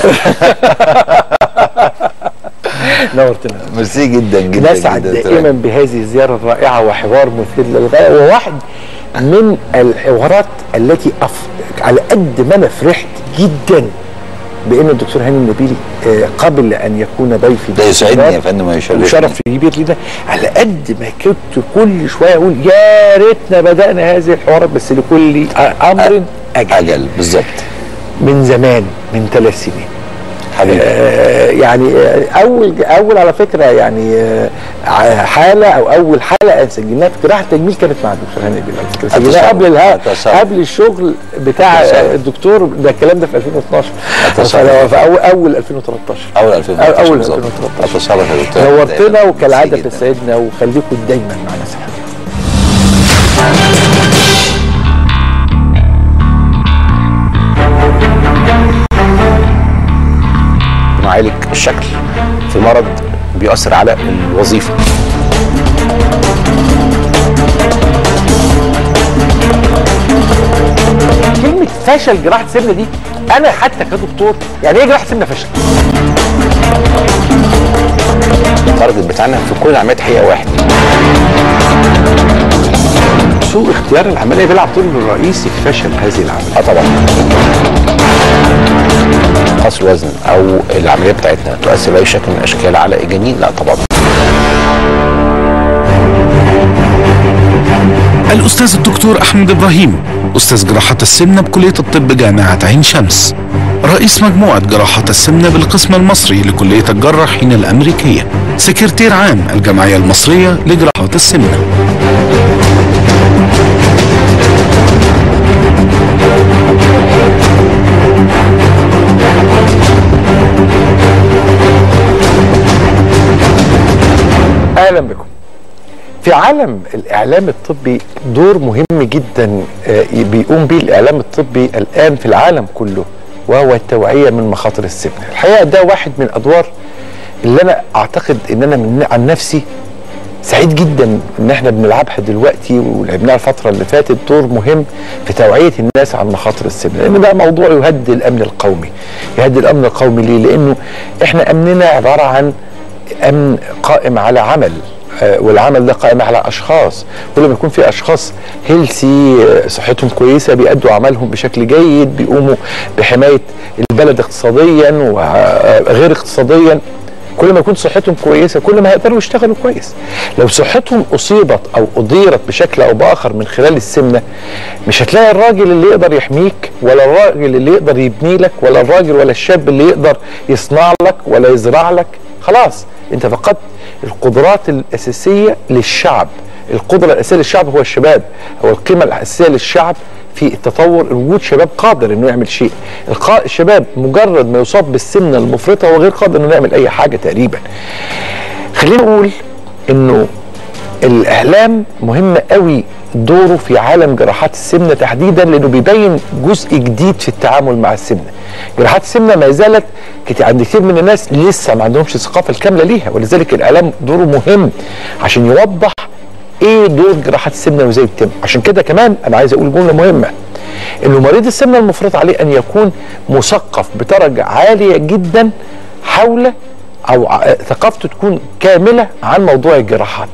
نورتنا ميرسي جدا جدا نسعد جدا دائما بهذه الزياره الرائعه وحوار مثير للغايه وواحد من الحوارات التي أف... على قد ما انا فرحت جدا بان الدكتور هاني النبيلي آه، قبل ان يكون ضيفي ده يسعدني يا فندم ويشرفني. وشرف كبير لينا على قد ما كنت كل شويه اقول يا ريتنا بدانا هذه الحوارات بس لكل امر اجل اجل بالظبط من زمان من ثلاث سنين حبيبي آه، يعني آه، اول اول على فكره يعني آه، ع- حاله او اول حلقه سجلناها في جراحه التجميل كانت مع الدكتور هاني بن على فكره سجلناها أتشرف. قبل الها أتشرف. قبل الشغل بتاع أتشرف. آه، الدكتور ده الكلام ده في 2012 أتشرف. فأنا في اول اول 2013 اول 2013 اول بالظبط. 2013 اتشرف يا دكتور نورتنا دايماً. وكالعاده ميرسي جداً. بتسعدنا وخليكم دايما معنا سعاده نعالج الشكل في مرض بيؤثر على الوظيفه كلمه فشل جراحه السمنه دي انا حتى كدكتور يعني ايه جراحه سمنه فشل؟ التارجت بتاعنا في كل العمليات هي واحد سوء اختيار العمليه بيلعب دور رئيسي في فشل هذه العمليه اه طبعا نقص الوزن او العمليه بتاعتنا تؤثر باي شكل من الاشكال على الجنين لا طبعا الأستاذ الدكتور أحمد إبراهيم أستاذ جراحة السمنة بكلية الطب جامعة عين شمس رئيس مجموعة جراحة السمنة بالقسم المصري لكلية الجراحين الأمريكية سكرتير عام الجمعية المصرية لجراحة السمنة اهلا بكم في عالم الاعلام الطبي دور مهم جدا آه، بيقوم به الاعلام الطبي الان في العالم كله وهو التوعيه من مخاطر السمنه الحقيقه ده واحد من الادوار اللي انا اعتقد ان انا من عن نفسي سعيد جدا ان احنا بنلعبها دلوقتي ولعبناها الفتره اللي فاتت دور مهم في توعيه الناس عن مخاطر السمنه لان ده موضوع يهدد الامن القومي يهدد الامن القومي ليه لانه احنا امننا عباره عن امن قائم على عمل آه، والعمل ده قائم على اشخاص كل ما يكون في اشخاص هيلسي صحتهم كويسه بيأدوا عملهم بشكل جيد بيقوموا بحمايه البلد اقتصاديا وغير اقتصاديا كل ما يكون صحتهم كويسه كل ما هيقدروا يشتغلوا كويس لو صحتهم اصيبت او اضيرت بشكل او باخر من خلال السمنه مش هتلاقي الراجل اللي يقدر يحميك ولا الراجل اللي يقدر يبني لك ولا الراجل ولا الشاب اللي يقدر يصنع لك ولا يزرع لك خلاص انت فقدت القدرات الاساسيه للشعب القدره الاساسيه للشعب هو الشباب هو القيمه الاساسيه للشعب في التطور وجود شباب قادر انه يعمل شيء القا- الشباب مجرد ما يصاب بالسمنه المفرطه هو غير قادر انه يعمل اي حاجه تقريبا خلينا نقول انه الاعلام مهم قوي دوره في عالم جراحات السمنه تحديدا لانه بيبين جزء جديد في التعامل مع السمنه. جراحات السمنه ما زالت كت- عند كثير من الناس لسه ما عندهمش الثقافه الكامله ليها ولذلك الاعلام دوره مهم عشان يوضح ايه دور جراحات السمنه وازاي بتتم عشان كده كمان انا عايز اقول جمله مهمه انه مريض السمنه المفرط عليه ان يكون مثقف بدرجه عاليه جدا حول او ع- ثقافته تكون كامله عن موضوع الجراحات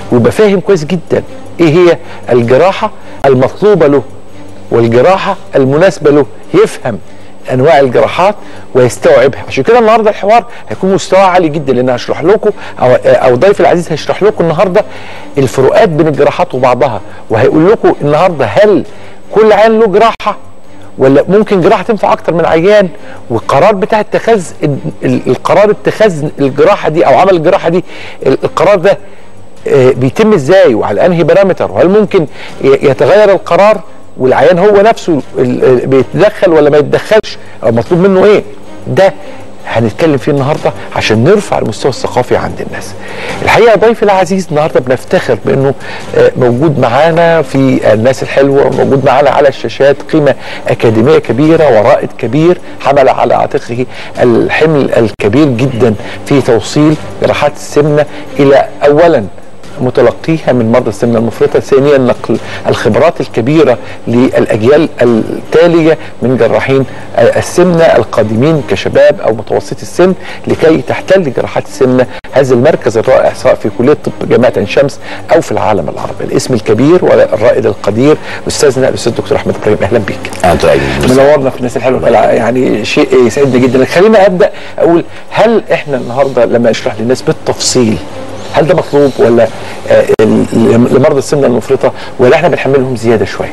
ويبقى فاهم كويس جدا ايه هي الجراحه المطلوبه له والجراحه المناسبه له يفهم انواع الجراحات ويستوعبها عشان كده النهارده الحوار هيكون مستوى عالي جدا لان هشرح لكم او او ضيف العزيز هيشرح لكم النهارده الفروقات بين الجراحات وبعضها وهيقول لكم النهارده هل كل عيان له جراحه ولا ممكن جراحه تنفع اكتر من عيان والقرار بتاع اتخاذ ال- ال- القرار اتخاذ الجراحه دي او عمل الجراحه دي ال- القرار ده آه، بيتم ازاي وعلى انهي بارامتر وهل ممكن ي- يتغير القرار والعيان هو نفسه ال- ال- بيتدخل ولا ما يتدخلش او مطلوب منه ايه ده هنتكلم فيه النهارده عشان نرفع المستوى الثقافي عند الناس. الحقيقه ضيفي العزيز النهارده بنفتخر بانه آه، موجود معانا في الناس الحلوه وموجود معانا على الشاشات قيمه اكاديميه كبيره ورائد كبير حمل على عاتقه الحمل الكبير جدا في توصيل جراحات السمنه الى اولا متلقيها من مرضى السمنه المفرطه، ثانيا نقل الخبرات الكبيره للاجيال التاليه من جراحين السمنه القادمين كشباب او متوسطي السن لكي تحتل جراحات السمنه هذا المركز الرائع سواء في كليه طب جامعه عين شمس او في العالم العربي، الاسم الكبير والرائد القدير استاذنا الاستاذ الدكتور احمد ابراهيم اهلا بيك. انتوا عايزين منورنا في الناس الحلوه يعني شيء يسعدني جدا خلينا ابدا اقول هل احنا النهارده لما اشرح للناس بالتفصيل هل ده مطلوب ولا آه، ال- لمرضى السمنه المفرطه ولا احنا بنحملهم زياده شويه؟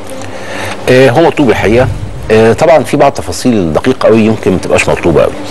آه، هو مطلوب الحقيقه آه، طبعا في بعض التفاصيل دقيقه قوي يمكن ما تبقاش مطلوبه قوي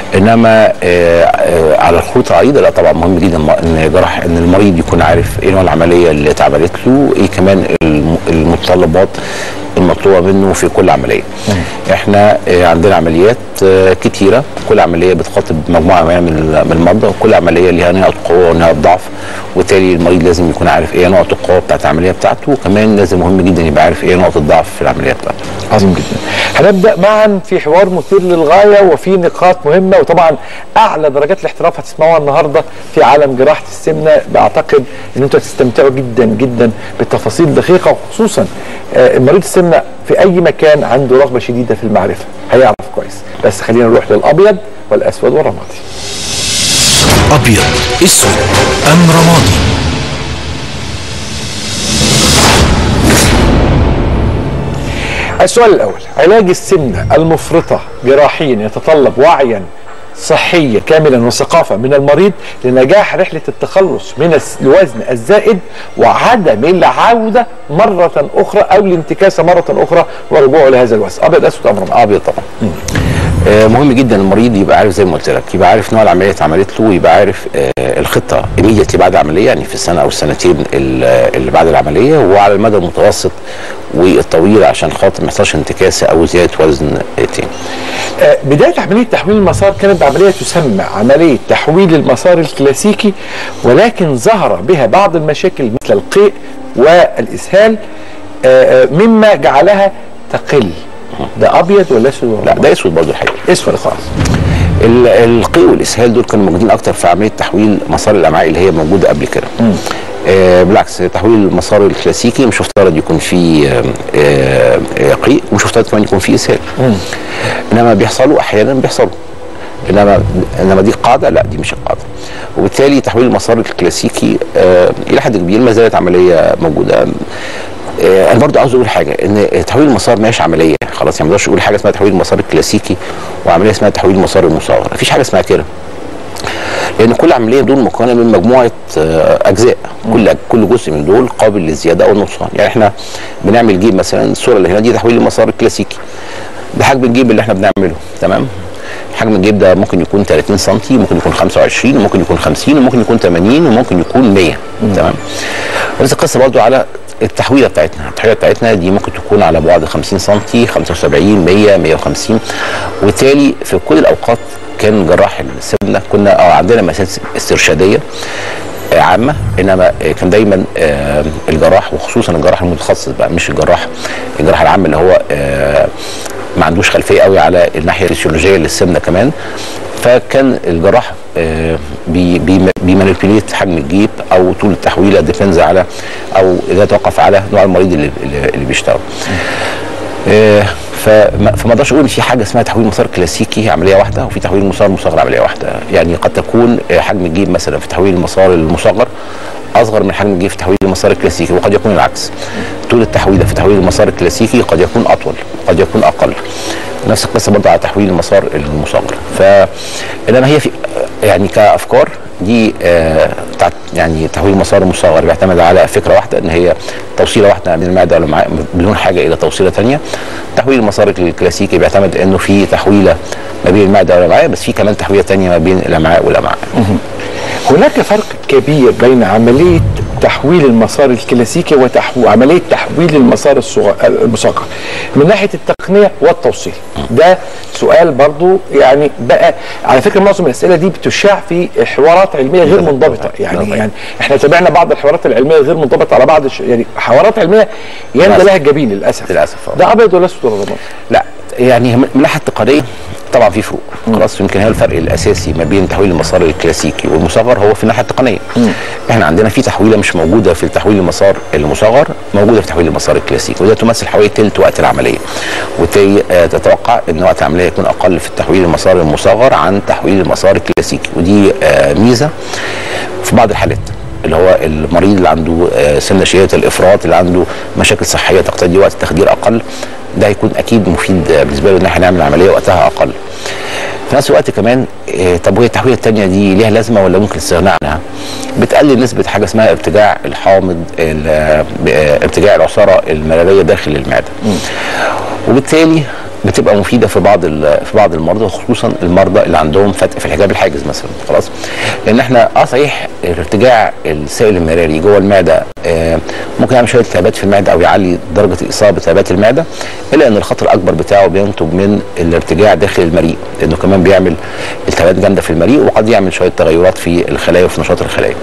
انما آه، آه، على الخطوط العريضه لا طبعا مهم جدا م- ان جراح ان المريض يكون عارف ايه نوع العمليه اللي اتعملت له ايه كمان الم- المتطلبات المطلوبه منه في كل عمليه احنا آه، عندنا عمليات آه، كتيره كل عمليه بتخاطب مجموعه معينه من ال- من المرضى وكل عمليه ليها نقط قوه ونقط ضعف وبالتالي المريض لازم يكون عارف ايه نقط القوه بتاعت العمليه بتاعته وكمان لازم مهم جدا يبقى عارف ايه نقط الضعف في العمليه بتاعته عظيم جدا هنبدا معا في حوار مثير للغايه وفي نقاط مهمه وطبعا اعلى درجات الاحتراف هتسمعوها النهارده في عالم جراحه السمنه بعتقد ان انتوا هتستمتعوا جدا جدا بالتفاصيل دقيقه وخصوصا آه، مريض السمنه في اي مكان عنده رغبه شديده في المعرفه هيعرف كويس بس خلينا نروح للابيض والاسود والرمادي أبيض أسود أم رمادي السؤال الأول علاج السمنة المفرطة جراحيا يتطلب وعيا صحيا كاملا وثقافة من المريض لنجاح رحلة التخلص من الس- الوزن الزائد وعدم العودة مرة أخرى أو الانتكاسة مرة أخرى ورجوعه لهذا الوزن أبيض أسود أمر معاه. ابيض طبعا آه، مهم جدا المريض يبقى عارف زي ما قلت لك يبقى عارف نوع العمليه اللي اتعملت له ويبقى عارف آه، الخطه ايميديتلي بعد العمليه يعني في السنه او السنتين ال- اللي بعد العمليه وعلى المدى المتوسط والطويل عشان خاطر ما يحصلش انتكاسه او زياده وزن آه، تاني آه، بداية عملية تحويل المسار كانت عملية تسمى عملية تحويل المسار الكلاسيكي ولكن ظهر بها بعض المشاكل مثل القيء والإسهال آه، آه، مما جعلها تقل ده أبيض ولا أسود ولا لا ده اسود برضه الحقيقه اسود خالص ال- القيء والاسهال دول كانوا موجودين اكتر في عمليه تحويل مسار الامعاء اللي هي موجوده قبل كده آه بالعكس تحويل المسار الكلاسيكي مش مفترض يكون فيه آه، آه، آه، قيء ومش مفترض كمان يكون فيه اسهال انما بيحصلوا احيانا بيحصلوا انما انما دي قاعده لا دي مش القاعده وبالتالي تحويل المسار الكلاسيكي آه الى حد كبير ما زالت عمليه موجوده آه انا برضو عاوز اقول حاجه ان تحويل المسار ماهيش عمليه خلاص يعني ما اقدرش اقول حاجه اسمها تحويل المسار الكلاسيكي وعمليه اسمها تحويل المسار المصغر مفيش حاجه اسمها كده لان كل عمليه دول مكونه من مجموعه آه، اجزاء كل كل جزء من دول قابل للزياده او النقصان يعني احنا بنعمل جيب مثلا الصوره اللي هنا دي تحويل المسار الكلاسيكي ده حجم الجيب اللي احنا بنعمله تمام حجم الجيب ده ممكن يكون 30 سم ممكن يكون 25 وممكن يكون 50 وممكن يكون 80 وممكن يكون 100 تمام نفس القصه برضو على التحويله بتاعتنا التحويله بتاعتنا دي ممكن تكون على بعد 50 سم 75 100 150 وبالتالي في كل الاوقات كان جراح السمنه كنا أو عندنا مسائل استرشاديه آه، عامه انما آه، كان دايما آه، الجراح وخصوصا الجراح المتخصص بقى مش الجراح الجراح العام اللي هو آه، ما عندوش خلفيه قوي على الناحيه الفسيولوجيه للسمنه كمان فكان الجراح آه، بي بي بيمانيبيوليت حجم الجيب او طول التحويله ديبينز على او ده يتوقف على نوع المريض اللي اللي اللي بيشتغل. آه، فما فما اقدرش اقول إن في حاجه اسمها تحويل مسار كلاسيكي عمليه واحده وفي تحويل مسار مصغر عمليه واحده يعني قد تكون آه، حجم الجيب مثلا في تحويل المسار المصغر اصغر من حجم الجير في تحويل المسار الكلاسيكي وقد يكون العكس طول التحويله في تحويل المسار الكلاسيكي قد يكون اطول قد يكون اقل نفس القصه برضه على تحويل المسار المصغر ف انما هي في يعني كافكار دي آه بتاعت يعني تحويل المسار المصغر بيعتمد على فكره واحده ان هي توصيله واحده من المعده والامعاء بدون حاجه الى توصيله ثانيه تحويل المسار الكلاسيكي بيعتمد انه في تحويله ما بين المعده والامعاء بس في كمان تحويله ثانيه ما بين الامعاء والامعاء هناك فرق كبير بين عملية تحويل المسار الكلاسيكي وعملية تحويل المسار الصغ- المصغر من ناحية التقنية والتوصيل ده سؤال برضو يعني بقى على فكرة معظم الأسئلة دي بتشاع في حوارات علمية غير منضبطة يعني يعني احنا تابعنا بعض الحوارات العلمية غير منضبطة على بعض الش... يعني حوارات علمية يندى للأسف. لها الجبين للأسف للأسف، آه. ده أبيض ولا أسود ولا رمادي لا يعني من الناحيه التقنيه طبعا في فروق خلاص يمكن هي الفرق الاساسي ما بين تحويل المسار الكلاسيكي والمصغر هو في الناحيه التقنيه احنا عندنا في تحويله مش موجوده في تحويل المسار المصغر موجوده في تحويل المسار الكلاسيكي وده تمثل حوالي ثلث وقت العمليه وبالتالي آه، تتوقع ان وقت العمليه يكون اقل في تحويل المسار المصغر عن تحويل المسار الكلاسيكي ودي آه، ميزه في بعض الحالات اللي هو المريض اللي عنده آه، سن شديده الافراط اللي عنده مشاكل صحيه تقتضي وقت تخدير اقل ده هيكون اكيد مفيد آه، بالنسبه له ان احنا نعمل عمليه وقتها اقل في نفس الوقت كمان آه، طب وهي التحويله الثانيه دي ليها لازمه ولا ممكن الاستغناء عنها؟ بتقلل نسبه حاجه اسمها ارتجاع الحامض ال- آه، آه، ارتجاع العصاره المراريه داخل المعده. وبالتالي بتبقى مفيده في بعض ال- في بعض المرضى وخصوصا المرضى اللي عندهم فتق في الحجاب الحاجز مثلا خلاص لان احنا اه صحيح ارتجاع السائل المراري جوه المعده آه ممكن يعمل شويه التهابات في المعده او يعلي درجه الاصابه بتهابات المعده الا ان الخطر الاكبر بتاعه بينتج من الارتجاع داخل المريء لانه كمان بيعمل التهابات جامده في المريء وقد يعمل شويه تغيرات في الخلايا وفي نشاط الخلايا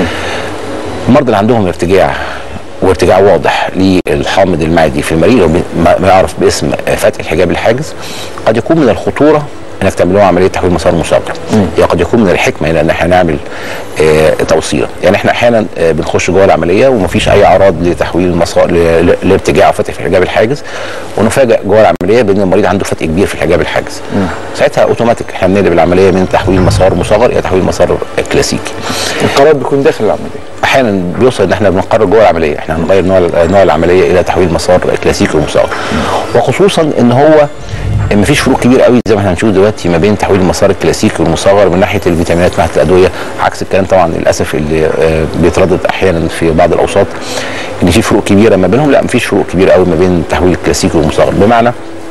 المرضى اللي عندهم ارتجاع وارتجاع واضح للحامض المعدي في المريء اللي هو بي- ما ما يعرف باسم فتح الحجاب الحاجز قد يكون من الخطوره انك تعمل له عمليه تحويل مسار مصغر يعني قد يكون من الحكمه هنا ان احنا نعمل آه توصيله يعني احنا احيانا آه بنخش جوه العمليه ومفيش اي اعراض لتحويل المسار ل- ل- لارتجاع او فتح في الحجاب الحاجز ونفاجئ جوه العمليه بان المريض عنده فتق كبير في الحجاب الحاجز ساعتها اوتوماتيك احنا بنقلب العمليه من تحويل مسار مصغر الى تحويل مسار كلاسيكي القرار بيكون داخل العملية احيانا بيوصل ان احنا بنقرر جوه العمليه احنا هنغير نوع نوع العمليه الى تحويل مسار كلاسيكي ومصغر وخصوصا ان هو مفيش فروق كبير قوي زي ما احنا هنشوف دلوقتي ما بين تحويل المسار الكلاسيكي والمصغر من ناحيه الفيتامينات من ناحيه الادويه عكس الكلام طبعا للاسف اللي آه، بيتردد احيانا في بعض الاوساط ان في فروق كبيره ما بينهم لا مفيش فروق كبيره قوي ما بين التحويل الكلاسيكي والمصغر بمعنى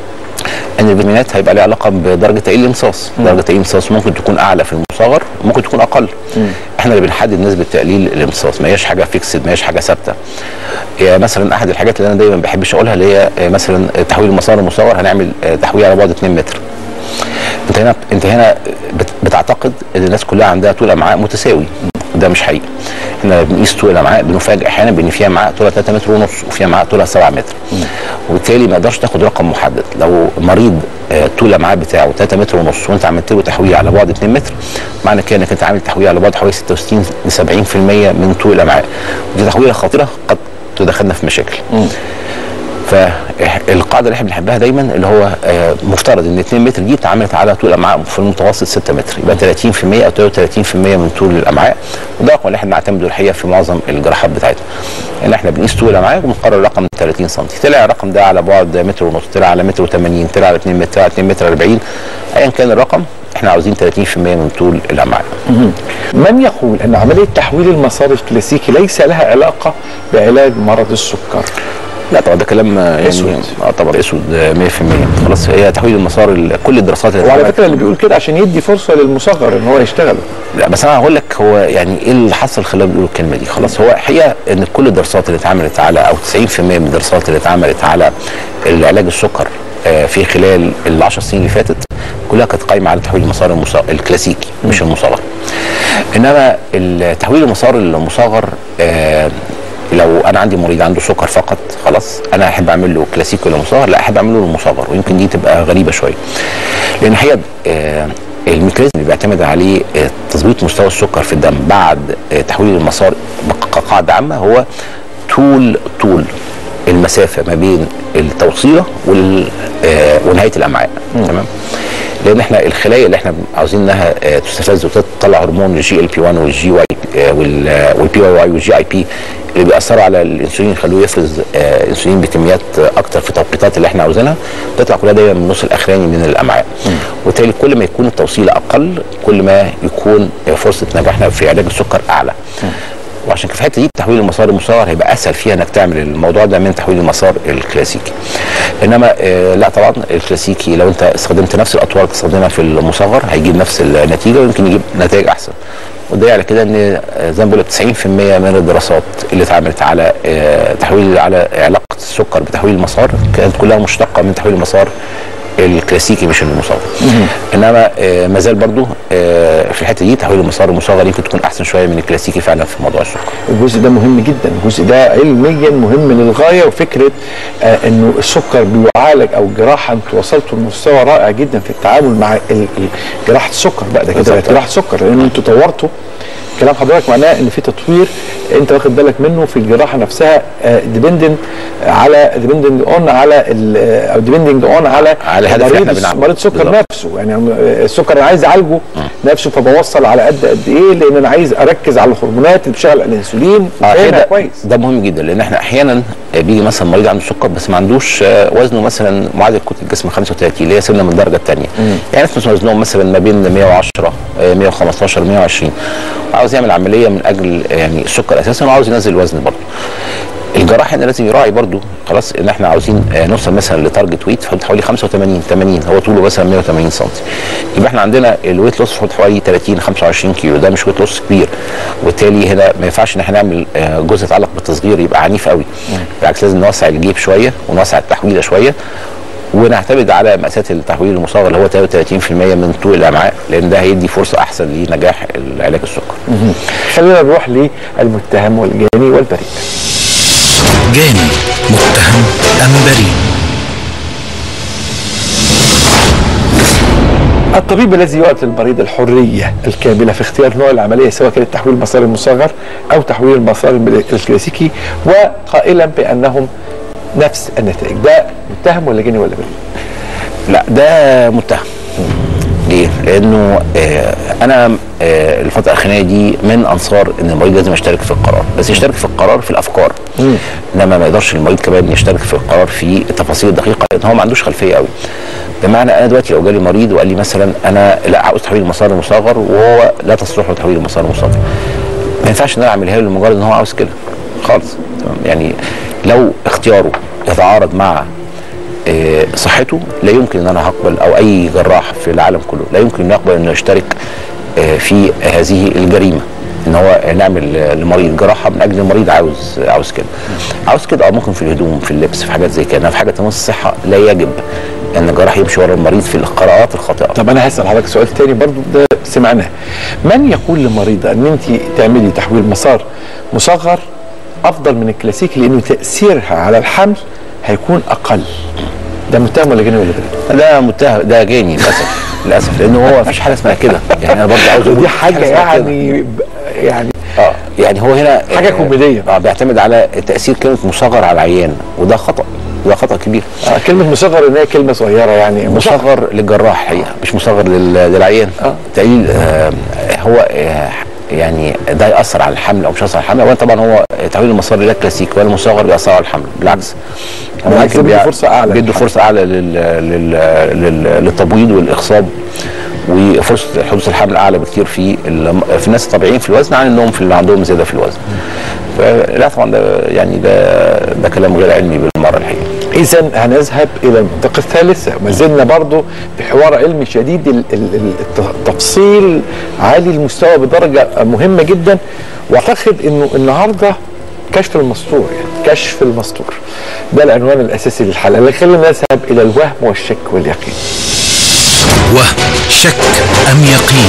ان الفيتامينات هيبقى ليها علاقه بدرجه تقليل الامتصاص درجه تقليل الامتصاص ممكن تكون اعلى في المصغر ممكن تكون اقل احنا اللي بنحدد نسبه تقليل الامتصاص ما هياش حاجه فيكسد ما هياش حاجه ثابته يعني مثلا احد الحاجات اللي انا دايما بحبش اقولها اللي هي آه، مثلا تحويل المسار المصغر هنعمل آه، تحويل على بعد 2 متر انت هنا انت هنا بت- بتعتقد ان الناس كلها عندها طول امعاء متساوي ده مش حقيقي احنا بنقيس طول الامعاء بنفاجئ احيانا بان في امعاء طولها 3 متر ونص وفي امعاء طولها 7 متر وبالتالي ما يقدرش تاخد رقم محدد لو مريض آه، طول الامعاء بتاعه 3 متر ونص وانت عملت له تحويل على بعد 2 متر معنى كده انك انت عامل تحويل على بعد حوالي 66 ل 70% من طول الامعاء ودي تحويله خطيره قد تدخلنا في مشاكل فالقاعده اللي احنا بنحبها دايما اللي هو آه، مفترض ان 2 متر دي اتعملت على طول الامعاء في المتوسط 6 متر يبقى 30% او 33% من طول الامعاء وده الرقم اللي احنا بنعتمده الحقيقه في معظم الجراحات بتاعتنا ان احنا بنقيس طول الامعاء وبنقرر رقم 30 سم طلع الرقم ده على بعد متر ونص طلع على متر و80 طلع على 2 متر على 2 متر 40 ايا كان الرقم احنا عاوزين 30% من طول الامعاء من يقول ان عمليه تحويل المسار الكلاسيكي ليس لها علاقه بعلاج مرض السكر لا طبعا ده كلام آه، يعني أسود. اه طبعا اسود آه، 100% خلاص هي تحويل المسار ال- كل الدراسات اللي وعلى اتعملت- فكره اللي بيقول كده عشان يدي فرصه للمصغر ان هو يشتغل لا بس انا هقول لك هو يعني ايه اللي حصل خلاهم يقولوا الكلمه دي خلاص هو الحقيقه ان كل الدراسات اللي اتعملت على او 90% من الدراسات اللي اتعملت على العلاج السكر آه، في خلال ال 10 سنين اللي فاتت كلها كانت قايمه على تحويل المسار المصغر الكلاسيكي مش المصغر انما ال- تحويل المسار المصغر آه، لو انا عندي مريض عنده سكر فقط خلاص انا احب اعمل له كلاسيكي ولا مصغر لا احب اعمله له مصغر ويمكن دي تبقى غريبه شويه لان الحقيقه آه، الميكانيزم اللي بيعتمد عليه آه، تظبيط مستوى السكر في الدم بعد آه، تحويل المسار كقاعده عامه هو طول طول المسافه ما بين التوصيله وال آه، ونهايه الامعاء تمام لان احنا الخلايا اللي احنا عاوزين انها آه، تستفز وتطلع هرمون الجي ال بي 1 والجي واي والبي واي واي والجي اي بي اللي بيأثروا على الانسولين يخلوه يفرز آه، انسولين بكميات آه، اكتر في توقيتات اللي احنا عاوزينها بتطلع كلها دايما من النص الاخراني من الامعاء وبالتالي كل ما يكون التوصيل اقل كل ما يكون آه، فرصه نجاحنا في علاج السكر اعلى وعشان كده في الحته دي تحويل المسار المصغر هيبقى اسهل فيها انك تعمل الموضوع ده من تحويل المسار الكلاسيكي انما آه لا طبعا الكلاسيكي لو انت استخدمت نفس الاطوال اللي تستخدمها في المصغر هيجيب نفس النتيجه ويمكن يجيب نتائج احسن وده على كده ان آه، زي ما بقول لك 90% من الدراسات اللي اتعملت على آه، تحويل على علاقه السكر بتحويل المسار كانت كلها مشتقه من تحويل المسار الكلاسيكي مش المصغر انما آه، ما زال برضو آه، في الحته دي تحويل المسار المصغر يمكن تكون احسن شويه من الكلاسيكي فعلا في موضوع السكر الجزء ده مهم جدا الجزء ده علميا مهم للغايه وفكره آه انه السكر بيعالج او الجراحه انتوا وصلتوا لمستوى رائع جدا في التعامل مع ال- ال- جراحه السكر بقى ده كده بالظبط. بقت جراحه سكر لان انتوا طورتوا كلام حضرتك معناه ان في تطوير انت واخد بالك منه في الجراحه نفسها ديبندنت على ديبندنج اون على ال- آه، او ديبندنج اون على على الهدف اللي مريض احنا الس- بنعمله. مريض سكر بالظبط. نفسه يعني آه، السكر انا عايز اعالجه نفسه فبوصل على قد قد ايه لان انا عايز اركز على الهرمونات اللي بتشتغل على الانسولين اه فاهمها كده كويس ده مهم جدا لان احنا احيانا آه، بيجي مثلا مريض عنده سكر بس ما عندوش آه، وزنه مثلا معدل كتله الجسم 35 اللي هي سمنه من الدرجه الثانيه يعني ناس مثلا وزنهم مثلا ما بين 110 آه، 115 120 وعاوز يعمل عمليه من اجل آه، يعني السكر اساسا وعاوز ينزل الوزن برضه الجراح هنا لازم يراعي برضو خلاص ان احنا عاوزين آه، نوصل مثلا لتارجت ويت في حدود حوالي 85 80 هو طوله مثلا 180 سم يبقى احنا عندنا الويت لوس في حدود حوالي 30 25 كيلو ده مش ويت لوس كبير وبالتالي هنا ما ينفعش ان احنا نعمل آه، جزء يتعلق بالتصغير يبقى عنيف قوي بالعكس لازم نوسع الجيب شويه ونوسع التحويله شويه ونعتمد على مقاسات التحويل المصغر اللي هو 33% من طول الامعاء لان ده هيدي فرصه احسن لنجاح علاج السكر خلينا نروح للمتهم والجاني والبريء جاني متهم أم بريء الطبيب الذي يعطي المريض الحرية الكاملة في اختيار نوع العملية سواء كانت تحويل المسار المصغر أو تحويل المسار الكلاسيكي وقائلا بأنهم نفس النتائج ده متهم ولا جاني ولا بريء؟ لا ده متهم ليه؟ لانه آه انا آه الفتره الاخرانيه دي من انصار ان المريض لازم يشترك في القرار بس يشترك في القرار في الافكار انما ما يقدرش المريض كمان يشترك في القرار في التفاصيل الدقيقه لان هو ما عندوش خلفيه قوي بمعنى انا دلوقتي لو جالي مريض وقال لي مثلا انا لا عاوز تحويل المسار المصغر وهو لا تصلح له تحويل المسار المصغر ما ينفعش ان انا اعملها له لمجرد ان هو عاوز كده خالص تمام يعني لو اختياره يتعارض مع آه، صحته لا يمكن ان انا هقبل او اي جراح في العالم كله لا يمكن ان يقبل انه يشترك آه، في هذه الجريمه ان هو نعمل آه، لمريض جراحه من اجل المريض عاوز عاوز كده عاوز كده اه ممكن في الهدوم في اللبس في حاجات زي كده انما في حاجه تمس الصحه لا يجب ان الجراح يمشي ورا المريض في القراءات الخاطئه طب أنا هسأل حضرتك سؤال تاني برضو ده سمعناه من يقول لمريضة أن أنت تعملي تحويل مسار مصغر أفضل من الكلاسيكي لأنه تأثيرها على الحمل هيكون أقل ده متهم ولا جاني ولا بريء؟ ده متهم ده جاني للاسف للاسف لانه هو مفيش حاجه اسمها كده يعني انا برضه عاوز أقول دي مفيش حاجة اسمها كده. يعني ب- يعني اه يعني هو هنا حاجة آه، كوميدية. اه بيعتمد على تاثير كلمه مصغر على العيان وده خطا ده خطا كبير آه، كلمة مصغر إن هي كلمة صغيرة يعني مصغر مصغر للجراح الحقيقه مش مصغر لل- للعيان آه. تقليل آه هو آه يعني ده ياثر على الحمل او مش ياثر على الحمل اولا طبعا هو تحويل المسار لا كلاسيكي ولا مصغر بيأثر على الحمل بالعكس بالعكس، ممكن بيدوا بيع- فرصة أعلى بيدوا فرصه اعلى لل لل لل للتبويض والاخصاب وفرصه حدوث الحمل اعلى بكتير في ال- في الناس الطبيعيين في الوزن عن انهم في اللي عندهم زياده في الوزن فلا طبعا ده يعني ده ده كلام غير علمي بالمره الحقيقه إذا هنذهب إلى المنطقة الثالثة ما زلنا برضو في حوار علمي شديد ال- ال- ال- الت- التفصيل عالي المستوى بدرجة مهمة جدا وأعتقد إنه النهاردة كشف المستور يعني كشف المستور ده العنوان الأساسي للحلقة اللي خلينا نذهب إلى الوهم والشك واليقين وهم شك أم يقين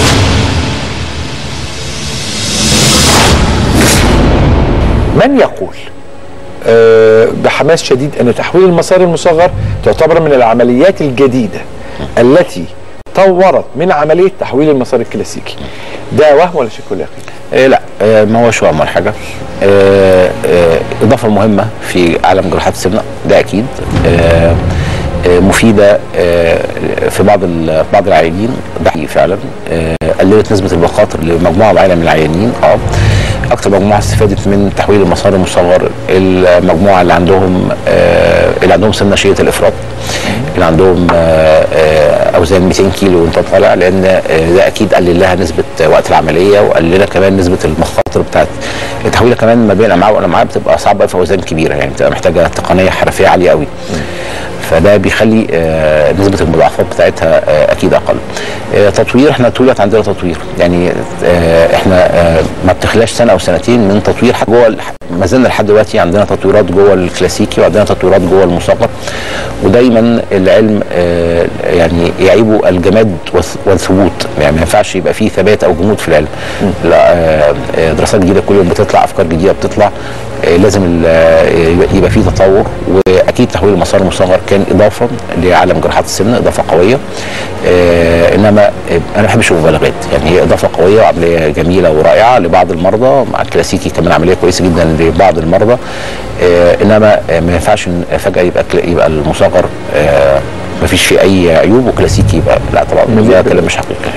من يقول آه، بحماس شديد ان تحويل المسار المصغر تعتبر من العمليات الجديده التي طورت من عمليه تحويل المسار الكلاسيكي ده وهم ولا شك ولا يقين؟ إيه لا إيه ما هوش وهم ولا حاجه إيه إيه اضافه مهمه في عالم جراحات السمنه ده اكيد إيه آه، مفيده آه، في بعض ال- في بعض العيانين ده حقيقي فعلا آه، قللت نسبه المخاطر لمجموعه معينه من العيانين اه اكتر مجموعه استفادت من تحويل المسار المصغر المجموعه اللي عندهم آه، اللي عندهم سن نشيه الافراط اللي عندهم آه، آه، اوزان 200 كيلو وانت طالع لان آه، ده اكيد قلل لها نسبه وقت العمليه وقلل لها كمان نسبه المخاطر بتاعت التحويله كمان ما بين الامعاء والامعاء بتبقى صعبه في اوزان كبيره يعني بتبقى محتاجه تقنيه حرفيه عاليه قوي فده بيخلي آه، نسبه المضاعفات بتاعتها آه، اكيد اقل آه، تطوير احنا طول الوقت عندنا تطوير يعني آه، احنا آه، ما بتخلاش سنه او سنتين من تطوير حاجة جوه ال- ما زلنا لحد دلوقتي عندنا تطويرات جوه الكلاسيكي وعندنا تطويرات جوه المصغر ودايما العلم آه، يعني يعيبه الجماد والث- والثبوت يعني ما ينفعش يبقى فيه ثبات او جمود في العلم لا آه، آه، دراسات جديده كل يوم بتطلع افكار جديده بتطلع آه، لازم ال- آه، يبقى- يبقى فيه تطور واكيد تحويل المسار المصغر كان اضافه لعالم جراحات السمنه اضافه قويه آه، انما آه، انا ما بحبش المبالغات يعني هي اضافه قويه وعمليه جميله ورائعه لبعض المرضى مع الكلاسيكي كمان عمليه كويسه جدا لبعض المرضى آه، انما آه، ما ينفعش إن فجاه يبقى كلا- يبقى المصغر آه، ما فيش فيه اي عيوب وكلاسيكي يبقى لا طبعا ده كلام مش حقيقي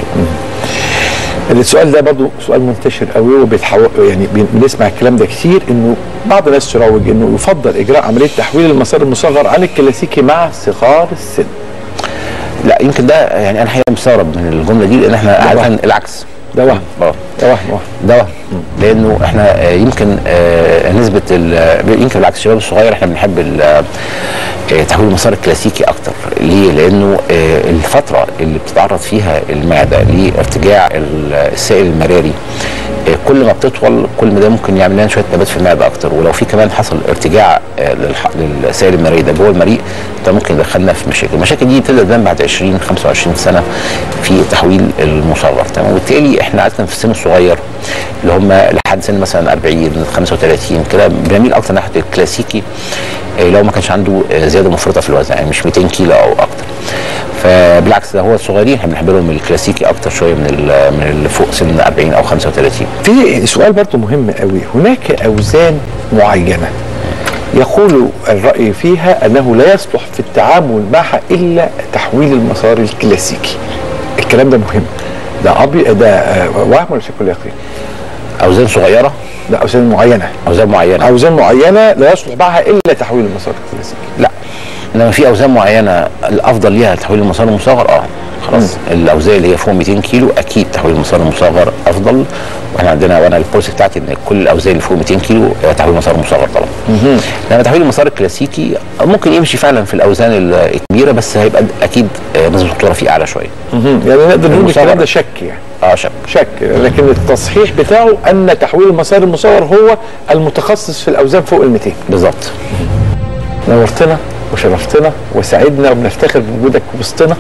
السؤال ده برضو سؤال منتشر قوي وبيتحو... يعني بن- بنسمع الكلام ده كتير انه بعض الناس تروج انه يفضل اجراء عمليه تحويل المسار المصغر عن الكلاسيكي مع صغار السن لا يمكن ده يعني انا حقيقه مستغرب من الجمله دي لان احنا وهم. عاده العكس ده وهم اه ده وهم وهم ده وهم لانه احنا آه، يمكن آه، نسبه ال- يمكن بالعكس الشباب الصغير احنا بنحب ال- آه، تحويل المسار الكلاسيكي اكتر ليه؟ لانه آه، الفتره اللي بتتعرض فيها المعده لارتجاع ال- السائل المراري آه، كل ما بتطول كل ما ده ممكن يعمل لنا شويه نبات في المعده اكتر ولو في كمان حصل ارتجاع آه، للح- للسائل المراري ده جوه المريء ده ممكن يدخلنا في مشاكل المشاكل دي بتبدا تبان بعد 20 25 سنه في تحويل المصغر تمام وبالتالي احنا عاده في السن الصغير اللي هم لحد سن مثلا 40 35 كده بنميل اكتر ناحيه الكلاسيكي آه، لو ما كانش عنده آه، زياده مفرطه في الوزن يعني مش 200 كيلو او اكتر فبالعكس ده هو الصغيرين احنا بنحب لهم الكلاسيكي اكتر شويه من ال- من اللي فوق سن 40 او 35 في سؤال برضو مهم قوي هناك اوزان معينه يقول الرأي فيها أنه لا يصلح في التعامل معها إلا تحويل المسار الكلاسيكي الكلام ده مهم ده أبي ده آه، وهم ولا شك ولا يقين اوزان صغيره ده أوزان معينة اوزان معينه أوزان معينة لا يصلح معها إلا تحويل المسار الكلاسيكي لا انما في اوزان معينه الافضل ليها تحويل المسار المصغر اه خلاص الاوزان اللي هي فوق 200 كيلو اكيد تحويل المسار المصغر افضل واحنا عندنا وانا البوليسي بتاعتي ان كل الاوزان اللي فوق 200 كيلو آه، تحويل المسار المصغر طبعا انما تحويل المسار الكلاسيكي ممكن يمشي فعلا في الاوزان ال- الكبيره بس هيبقى اكيد آه، نسبه الخطوره فيه اعلى شويه يعني نقدر نقول المصغر. الكلام ده شك يعني اه شك شك لكن التصحيح بتاعه أن تحويل المسار المصغر هو المتخصص في الأوزان فوق ال 200 بالظبط نورتنا وشرفتنا وسعدنا وبنفتخر بوجودك وسطنا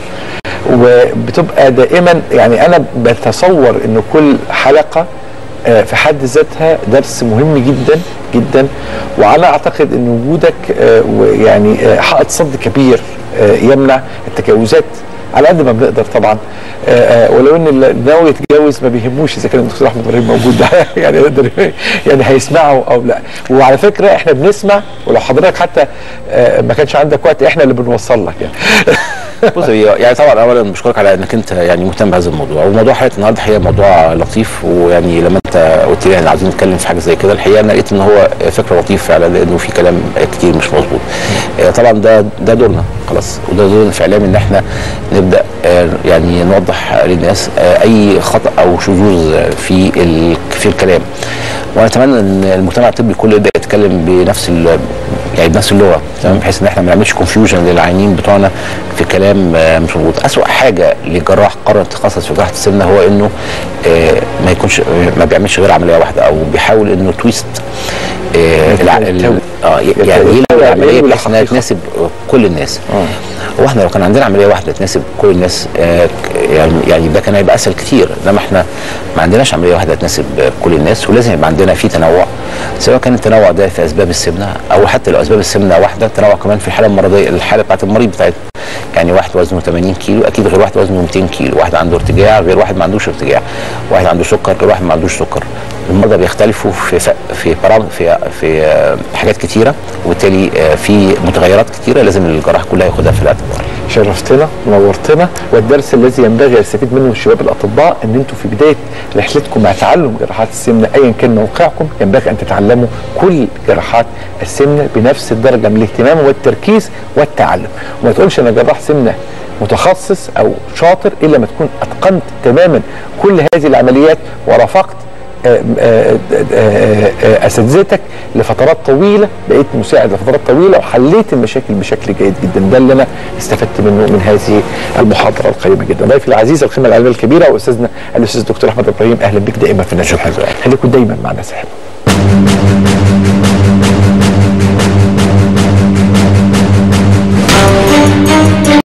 وبتبقى دائما يعني انا بتصور ان كل حلقه آه، في حد ذاتها درس مهم جدا جدا وانا اعتقد ان وجودك آه، ويعني آه، حائط صد كبير آه، يمنع التجاوزات على قد ما بنقدر طبعا آه، آه، ولو ان اللي ناوي يتجوز ما بيهموش اذا كان الدكتور احمد ابراهيم موجود ده يعني يقدر يعني هيسمعه او لا وعلى فكره احنا بنسمع ولو حضرتك حتى آه، ما كانش عندك وقت احنا اللي بنوصل لك يعني بص هي يعني طبعا اولا بشكرك على انك انت يعني مهتم بهذا الموضوع وموضوع حلقه النهارده هي موضوع لطيف ويعني لما انت قلت لي احنا عايزين نتكلم في حاجه زي كده الحقيقه انا لقيت ان هو فكره لطيف فعلا لانه في كلام كتير مش مظبوط آه، طبعا ده ده دورنا خلاص وده دورنا في اعلام ان احنا نبدا آه، يعني نوضح للناس آه، اي خطا او شذوذ في ال- في الكلام ونتمنى ان المجتمع الطبي كله يبدا يتكلم بنفس ال- يعني بنفس اللغه تمام بحيث ان احنا ما نعملش كونفيوجن للعيانين بتوعنا في كلام آه، مش مظبوط اسوأ حاجه لجراح قرر يتخصص في جراحه السمنه هو انه آه، ما يكونش ما بيعملش غير عمليه واحده او بيحاول انه تويست آه، الع- ال- اه ي- يعني يلغي العمليه بحيث انها تناسب كل الناس هو احنا لو كان عندنا عمليه واحده تناسب كل الناس آه، ك- يعني يعني ده كان هيبقى اسهل كتير انما احنا ما عندناش عمليه واحده تناسب آه، كل الناس ولازم يبقى عندنا في تنوع سواء كان التنوع ده في اسباب السمنه او حتى لو اسباب السمنه واحده التنوع كمان في الحاله المرضيه الحاله بتاعت المريض بتاعت يعني واحد وزنه 80 كيلو اكيد غير واحد وزنه 200 كيلو واحد عنده ارتجاع غير واحد ما عندوش ارتجاع واحد عنده سكر غير واحد ما عندوش سكر المرضى بيختلفوا في ف- في برام في في آه، حاجات كتيره وبالتالي آه، في متغيرات كتيره لازم الجراح كلها ياخدها في الاعتبار شرفتنا ونورتنا والدرس الذي ينبغي يستفيد منه الشباب الاطباء ان انتم في بدايه رحلتكم مع تعلم جراحات السمنه ايا كان موقعكم ينبغي ان تتعلموا كل جراحات السمنه بنفس الدرجه من الاهتمام والتركيز والتعلم وما تقولش انا جراح سمنه متخصص او شاطر الا ما تكون اتقنت تماما كل هذه العمليات ورافقت آه، آه، آه، آه، اساتذتك لفترات طويله بقيت مساعد لفترات طويله وحليت المشاكل بشكل جيد جدا ده اللي انا استفدت منه من هذه المحاضره القيمه جدا ضيفي العزيز القيمه العلميه الكبيره واستاذنا الاستاذ الدكتور احمد ابراهيم اهلا بك دائما في الناس الحلوه خليكم دايما مع الناس الحلوه